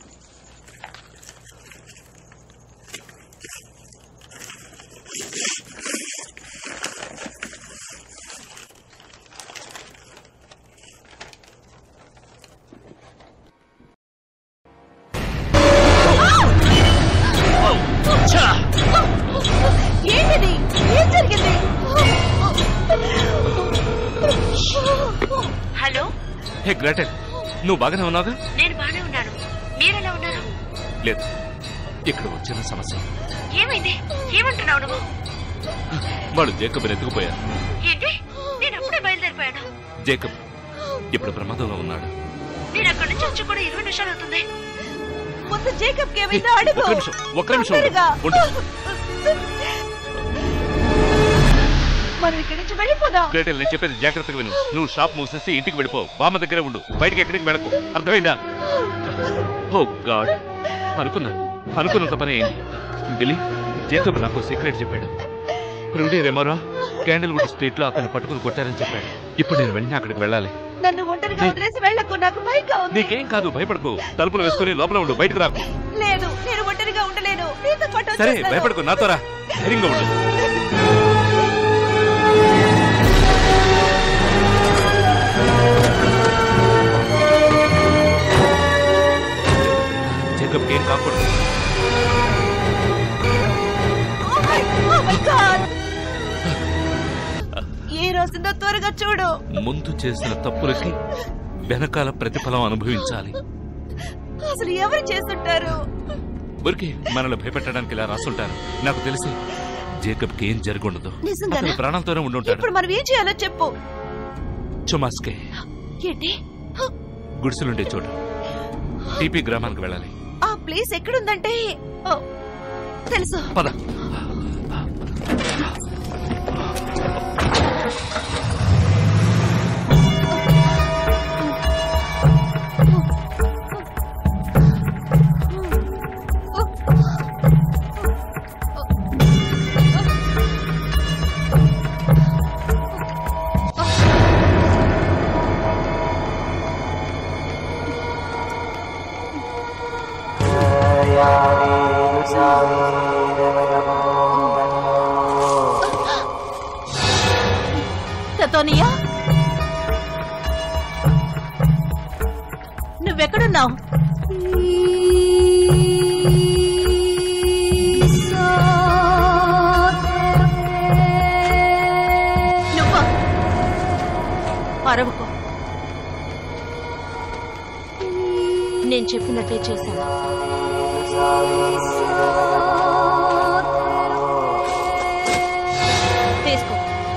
ఏంటిది ఏం జరిగింది హలో హే గ్రాటెల్ నువ్వు బాగానే ఉన్నావుగా నేను బానే ఉన్నాను మీరెలా ఉన్నారు లేదు ఇక్కడ వచ్చిన సమస్య ఏమైంది ఏమంటున్నావు నువ్వు వాడు జేకబ్ ఎత్తుకుపోయారు ఏంటి నేను అప్పుడే బయలుదేరిపోయాను జేకబ్ ఇప్పుడు ప్రమాదంలో ఉన్నాడు నేను అక్కడి నుంచి వచ్చి కూడా ఇరవై నిమిషాలు అవుతుంది ముందు జేకబ్ కి ఏమైందో ఒక్క అడుగు నిమిషం ఒక్క నిమిషం ఉండు. తొందరగా. ఉండు. మనం ఇక్కడి నుంచి వెళ్ళిపోదాం గ్రేటెల్ నేను చెప్పేది జాగ్రత్తగా విను నువ్వు షాప్ మూసేసి ఇంటికి వెళ్ళిపో బామ్మ దగ్గరే ఉండు బయటికి ఎక్కడికి వెళ్ళకు అర్థమైందా ఓ గాడ్ అనుకున్నా అనుకున్నంత పని అయింది ఢిల్లీ జేకబ్ నాకు సీక్రెట్ చెప్పాడు రుడి రెమోరా క్యాండిల్వుడ్ స్ట్రీట్ లో అతను పట్టుకుని కొట్టారని చెప్పాడు ఇప్పుడు నేను వెంటనే అక్కడికి వెళ్ళాలి నన్ను ఒంటరిగా వదిలేసి వెళ్ళకు నాకు భయంగా ఉంది నీకేం కాదు భయపడకు తలుపులు వేసుకుని లోపల ఉండు బయటకు రాకు లేదు నేను ఒంటరిగా ఉండలేను నీతో పాటు సరే వచ్చేస్తాను. భయపడకు నాతో రా ధైర్యంగా ఉండు జేకబ్ ఏం కాకూడదు Oh my- oh my God! ఏ రోజుందో త్వరగా చూడు ముందు చేసిన తప్పులకి వెనకాల ప్రతిఫలం అనుభవించాలి అసలు ఎవరు చేస్తుంటారు ఊరికి మనల్ని భయపెట్టడానికి ఇలా రాసుంటారు నాకు తెలిసి జేకబ్కి ఏం జరగundదు నిజంగానా? అతను ప్రాణాలతోనే ఉండుంటాడు ఇప్పుడు మనం ఏం చేయాలో చెప్పు చుమాస్కే ఏంటి గుడిసెలుండే చోటు టీపీ గ్రామానికి వెళ్ళాలి ఆ ప్లేస్ ఎక్కడుందంటే ఓ, తెలుసు పద నువ్వెక్కడున్నావు నువ్వు అరవకు నేను చెప్పినట్టే చేశాను తీసుకో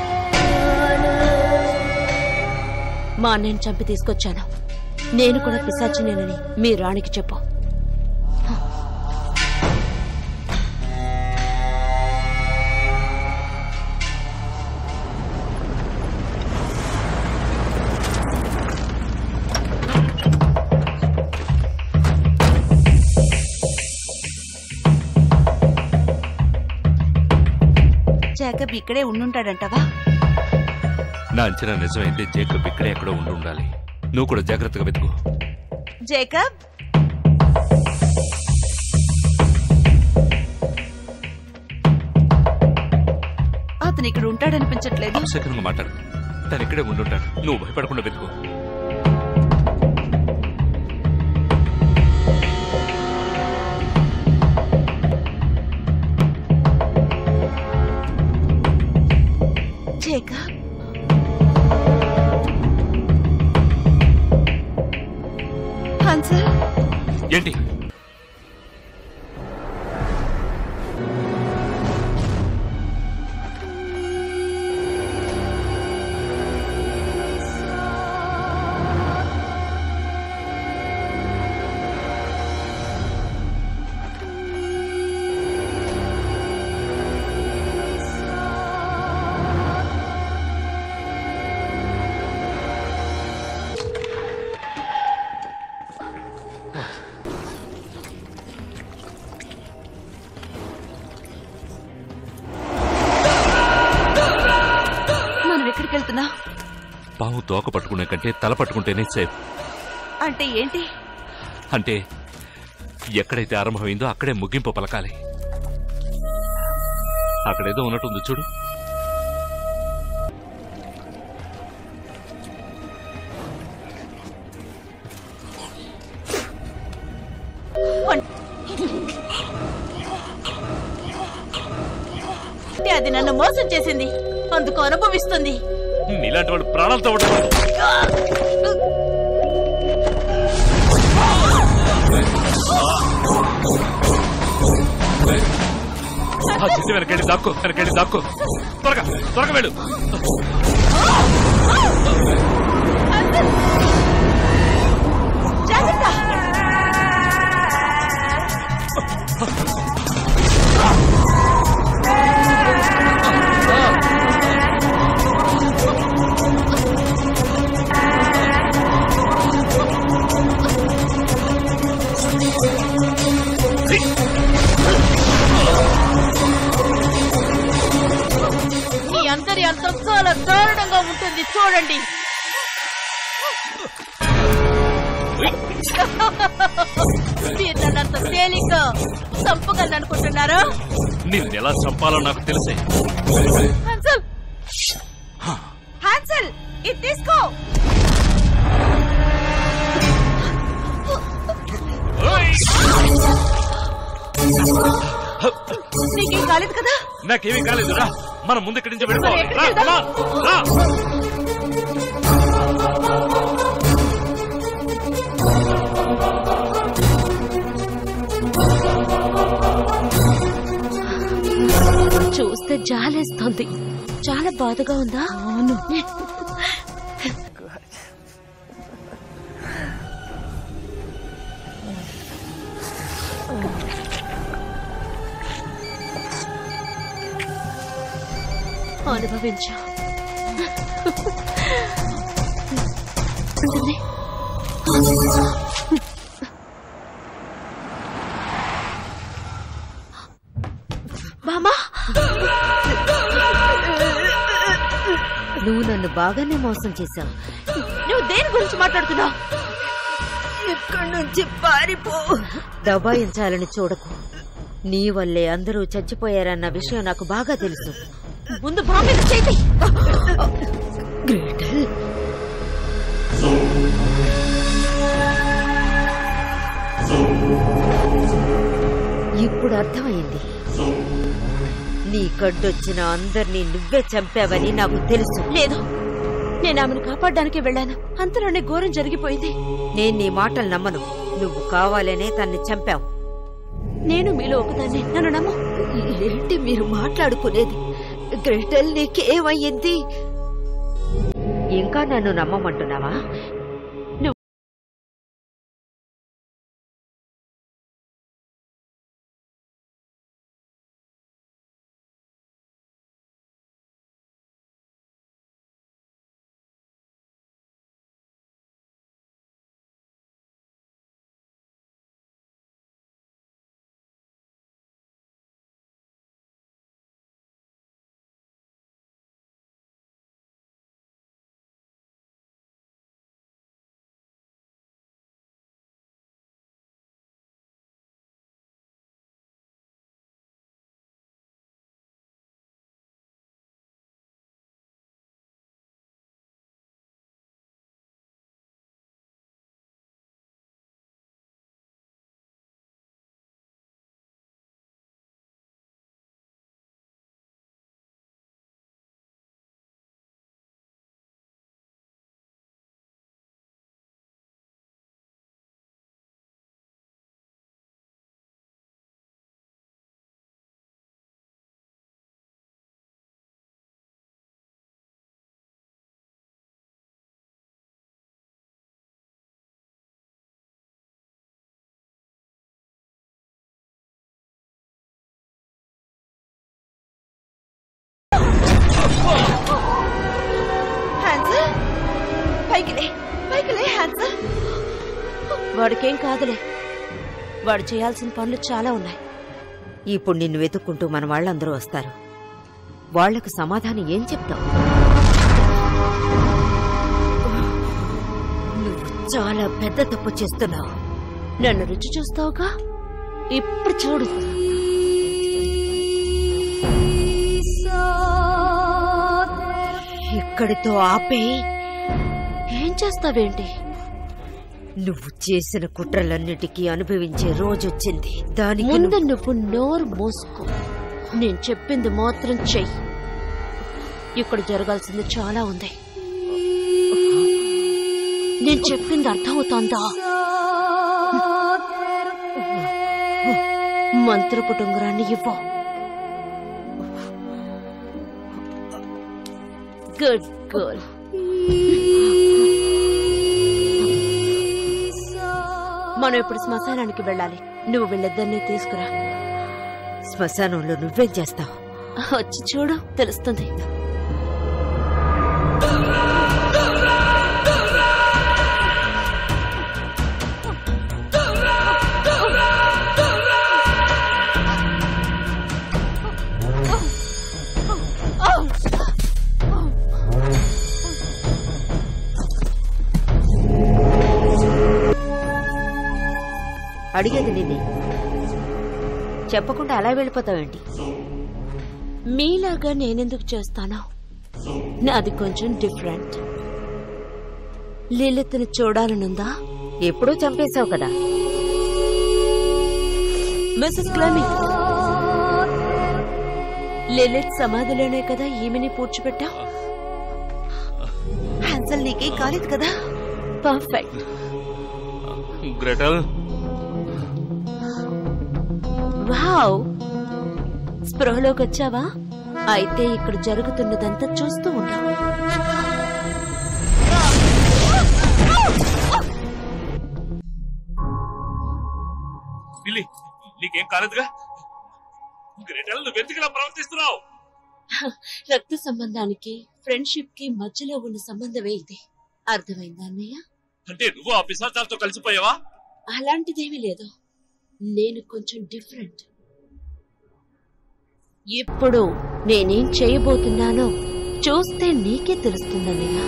మా అన్నయ్యని చంపి తీసుకొచ్చాను నేను కూడా పిశాచినేనని మీ రాణికి చెప్పు జాకబ్ ఇక్కడే ఉండుంటాడంటావా నా అంచనా నిజమైతే జేకబ్ ఇక్కడే ఎక్కడో ఉండి ఉండాలి నువ్వు కూడా జాగ్రత్తగా వెతుకు జేకబ్ అతను ఇక్కడ ఉంటాడనిపించట్లేదు అపశకరంగా మాట్లాడు తను ఇక్కడే ఉండుంటాడు నువ్వు భయపడకుండా వెతుకు జేకబ్ హన్సల్ ఏంటి మనం ఎక్కడికి వెళ్తున్నా పాము తోక పట్టుకునే కంటే తల పట్టుకుంటేనే సేఫ్ అంటే ఏంటి అంటే ఎక్కడైతే ఆరంభమైందో అక్కడే ముగింపు పలకాలి అక్కడేదో ఉన్నట్టుంది చూడు అంటే అది నన్ను మోసం చేసింది అందుకు అనుభవిస్తుంది నీలాంటి వాడు ప్రాణాలతో ఉండేవాడు ఆ చెట్టు వెనకెళ్ళి దాక్కో వెనకెళ్ళి దాక్కో త్వరగా త్వరగా వెళ్ళు జాగ్రత్త మీ అందరి అంతం చాలా దారుణంగా ఉంటుంది చూడండి మీరు నన్నంత తేలిగ్గా చంపగలను అనుకుంటున్నారా నిన్ను ఎలా చంపాలో నాకు తెలిసే హన్సల్ హాన్సల్ ఇది తీసుకో నీకేం కాలేదు కదా నాకేమీ కాలేదు రా మనం ముందు ఇక్కడి నుంచి వెళ్ళిపోవాలి రా, ఎక్కడికి రా, రా. చూస్తే జాలేస్తోంది చాలా బాధగా ఉందా అవును అనుభవించు ఉంటుంది. బామా నువ్వు నన్ను బాగానే మోసం చేశావు నువ్వు దేని గురించి మాట్లాడుతున్నావు ఇక్కడి నుంచి పారిపో దబాయించాలని చూడకు నీ వల్లే అందరూ చచ్చిపోయారన్న విషయం నాకు బాగా తెలుసు ముందు బామ మీద చేతి గ్రేటల్ ఇప్పుడు అర్థమైంది నీ గడ్డొచ్చిన అందరినీ నువ్వే చంపావని నాకు తెలుసు లేదు నేను ఆమెను కాపాడడానికి వెళ్ళాను అంతలోనే ఘోరం జరిగిపోయింది నేను నీ మాటలు నమ్మను నువ్వు కావాలనే తన్ని చంపావు నేను మీలో ఒకదాన్ని నన్ను నమ్ము ఏంటి మీరు మాట్లాడుకునేది గ్రెటల్ నీకేమయ్యింది ఇంకా నన్ను నమ్మమంటున్నావా హ్యాన్సల్ పైకిలే పైకిలే హ్యాన్సల్ వాడికేం కాదులే వాడు చేయాల్సిన పనులు చాలా ఉన్నాయి ఇప్పుడు నిన్ను వెతుక్కుంటూ మన వాళ్ళందరూ వస్తారు వాళ్లకు సమాధానం ఏం చెప్తావు నువ్వు చాలా పెద్ద తప్పు చేస్తున్నావు నన్ను రుచి చూస్తావుగా ఇప్పుడు చూడు ఇక్కడితో ఆపే ఏం చేస్తావేంటి నువ్వు చేసిన కుట్రలన్నిటికీ అనుభవించే రోజొచ్చింది దానికి ముందు నువ్వు- నువ్వు నోరు మూసుకో నేను చెప్పింది మాత్రం చెయ్యి ఇక్కడ జరగాల్సింది చాలా ఉంది నేను చెప్పింది అర్థమవుతోందా మంత్రపు టుంగరాన్ని ఇవ్వు గుడ్ గర్ల్ మనం ఇప్పుడు శ్మశానానికి వెళ్ళాలి నువ్వు వీళ్ళిద్దరినీ తీసుకురా శ్మశానంలో నువ్వేం చేస్తావు వచ్చి చూడు తెలుస్తుంది అడిగేది నిన్నే చెప్పకుండా అలా వెళ్ళిపోతావేంటి మీలాగా నేనెందుకు చేస్తాను నాది కొంచెం డిఫరెంట్ లీలతని చూడాలనుందా ఎప్పుడూ చంపేశావు కదా మిస్సెస్ క్లెమి లిలిత్ సమాధిలోనే కదా ఈమెని పూడ్చిపెట్టావు హ్యాన్సల్ నీకేం కాలేదు కదా పర్ఫెక్ట్ గ్రెటల్ వావ్ స్పృహలోకి వచ్చావా అయితే ఇక్కడ జరుగుతున్నదంతా చూస్తూ ఉండవు పిల్లి నీకేం కాలేదుగా గ్రేటల్ నువ్వు ఎందుకు ఇలా ప్రవర్తిస్తున్నావు రక్త సంబంధానికి ఫ్రెండ్షిప్ కి మధ్యలో ఉన్న సంబంధమే ఇది అర్థమైందా అన్నయ్య అంటే నువ్వు ఆ పిశాచాలతో కలిసిపోయావా అలాంటిదేమీ లేదు నేను కొంచెం డిఫరెంట్ ఇప్పుడు నేనేం చేయబోతున్నానో చూస్తే నీకే తెలుస్తుందన్నయ్య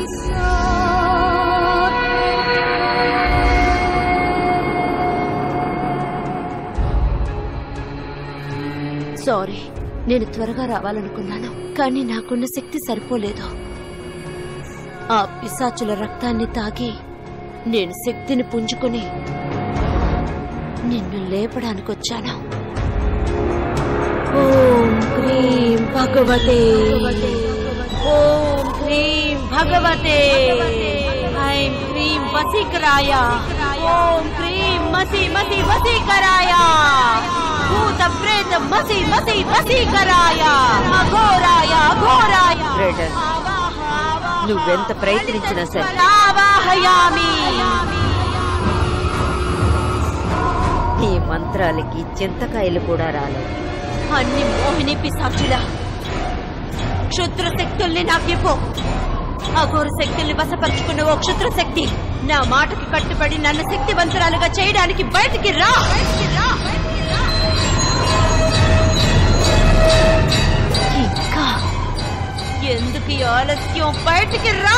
సారీ నేను త్వరగా రావాలనుకున్నాను కానీ నాకున్న శక్తి సరిపోలేదు ఆ పిశాచుల రక్తాన్ని తాగి నేను శక్తిని పుంజుకొని నిన్ను లేపడానికొచ్చాను ఓం క్రీం భగవతే ఓం క్రీం భగవతే ఐం క్రీం వసీకరాయ ఓం క్రీం మసి మసి వసీకరాయ భూత ప్రేత మసి మసి వసీకరాయ అఘోరాయ అఘోరాయ బ్రేడన్, నువ్వెంత ప్రయత్నించినా సరే ఆవాహయామి ఈ మంత్రాలకి చింతకాయలు కూడా రాలేవు అన్ని మోహిని పిశాచుల క్షుద్ర శక్తుల్ని నాకివ్వు అఘోర శక్తుల్ని వశపరుచుకున్న ఓ క్షుద్ర శక్తి నా మాటకి కట్టుబడి నన్ను శక్తివంతురాలుగా చేయడానికి బయటికి రా ఇంకా ఎందుకు ఈ ఆలస్యం బయటికి రా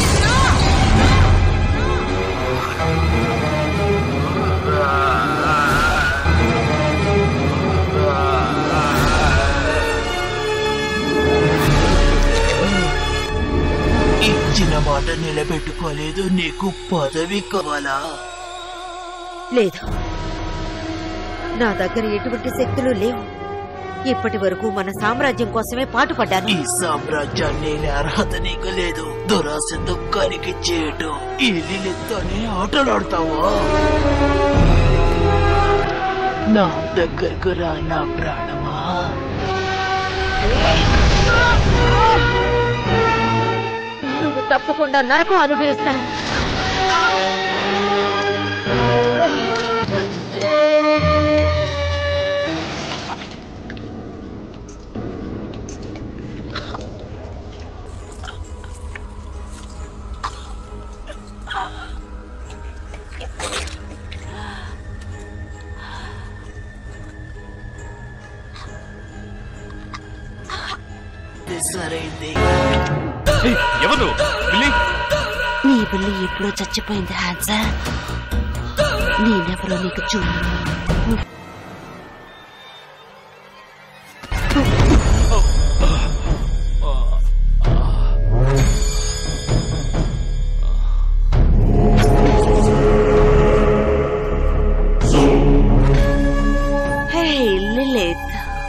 ఇచ్చిన మాట నిలబెట్టుకోలేదు నీకు పదవి కావాలా లేదు నా దగ్గర ఎటువంటి శక్తులు లేవు ఇప్పటి వరకు మన సామ్రాజ్యం కోసమే పాటుపడ్డాను ఈ సామ్రాజ్యాన్ని నేనే అర్హత నీకు లేదు దురాశ దుఃఖానికి చేయటం ఈ లీలతోనే ఆటలాడతావా నా దగ్గరకు రా నా ప్రాణమా నువ్వు తప్పకుండా నరకం అనుభవిస్తాను ఇది సరైంది ఏయ్, ఎవరు బిల్లి నీ పిల్లి ఎప్పుడో చచ్చిపోయింది హ్యాన్సర్ నేనెవరో నీకు చూడు హే లిలిత్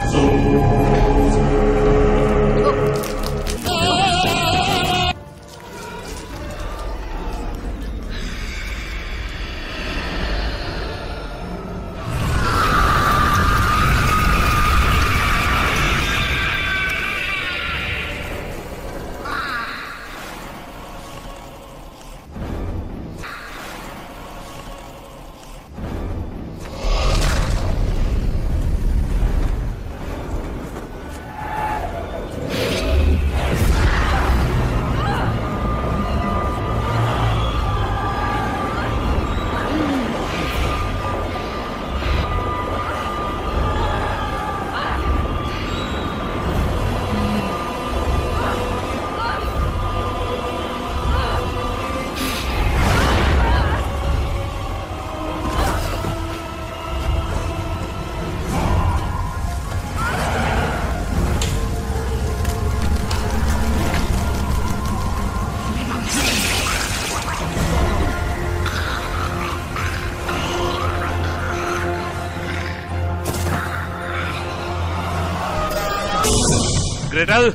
గ్రేటల్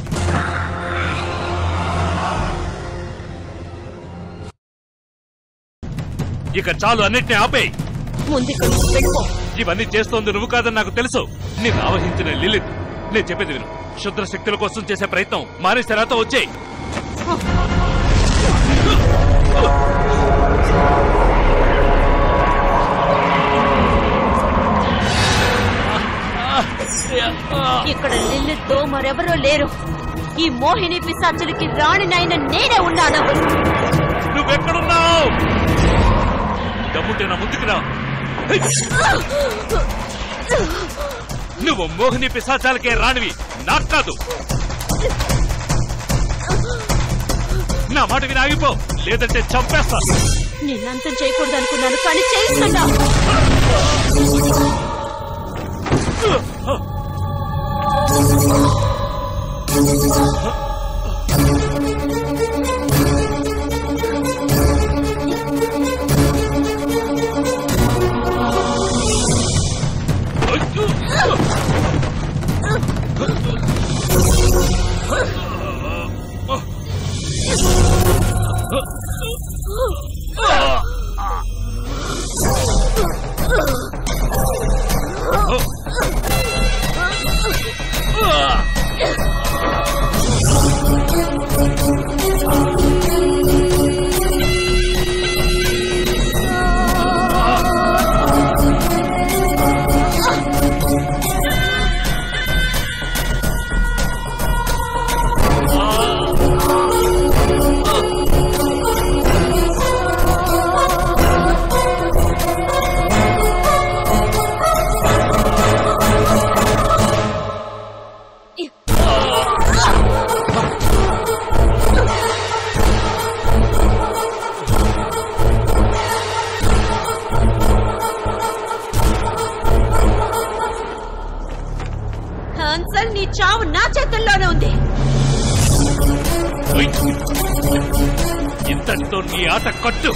ఇక చాలు అన్నిటిని ఆపేయి ముందుకు వెళ్ళిపో ఇవన్నీ చేస్తోంది నువ్వు కాదని నాకు తెలుసు నేను ఆవహించిన లిలిత్ నేను చెప్పేది విను శుద్ర శక్తుల కోసం చేసే ప్రయత్నం మానేసి నాతో వచ్చేయి ఇక్కడ లిల్లితో మరెవరూ లేరు ఈ మోహిని పిశాచులకి రాణినైన నేనే ఉన్నాను నువ్వెక్కడున్నావు దమ్ముంటే నా ముందుకు రా హై! నువ్వు మోహిని పిశాచాలకే రానివి నాకు కాదు నా మాట విని ఆగిపో లేదంటే చంపేస్తా నిన్నంతం చేయకూడదు అనుకున్నాను కానీ చేస్తున్నా నీ చావు నా చేతుల్లోనే ఉంది ఇంతటితో నీ ఆట కట్టు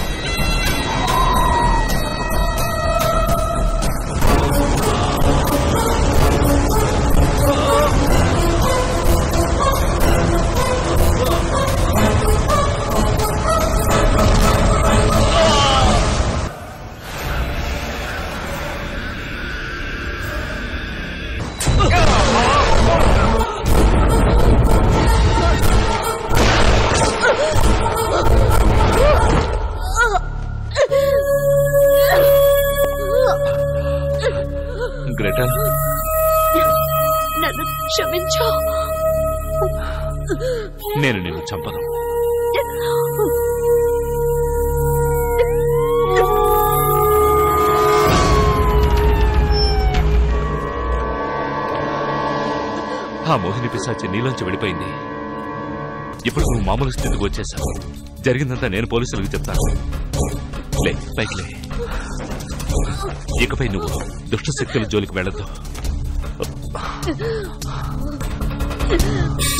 గ్రెటల్ నన్ను క్షమించు నేను నిన్ను చంపను ఆ మోహిని పిశాచి నీలోంచి వెళ్ళిపోయింది ఇప్పుడు నువ్వు మామూలు స్థితికి వచ్చేసావు జరిగిందంతా నేను పోలీసులకు చెప్తాను లే పైకి లే ఇకపై నువ్వు దుష్ట శక్తుల జోలికి వెళ్ళొద్దు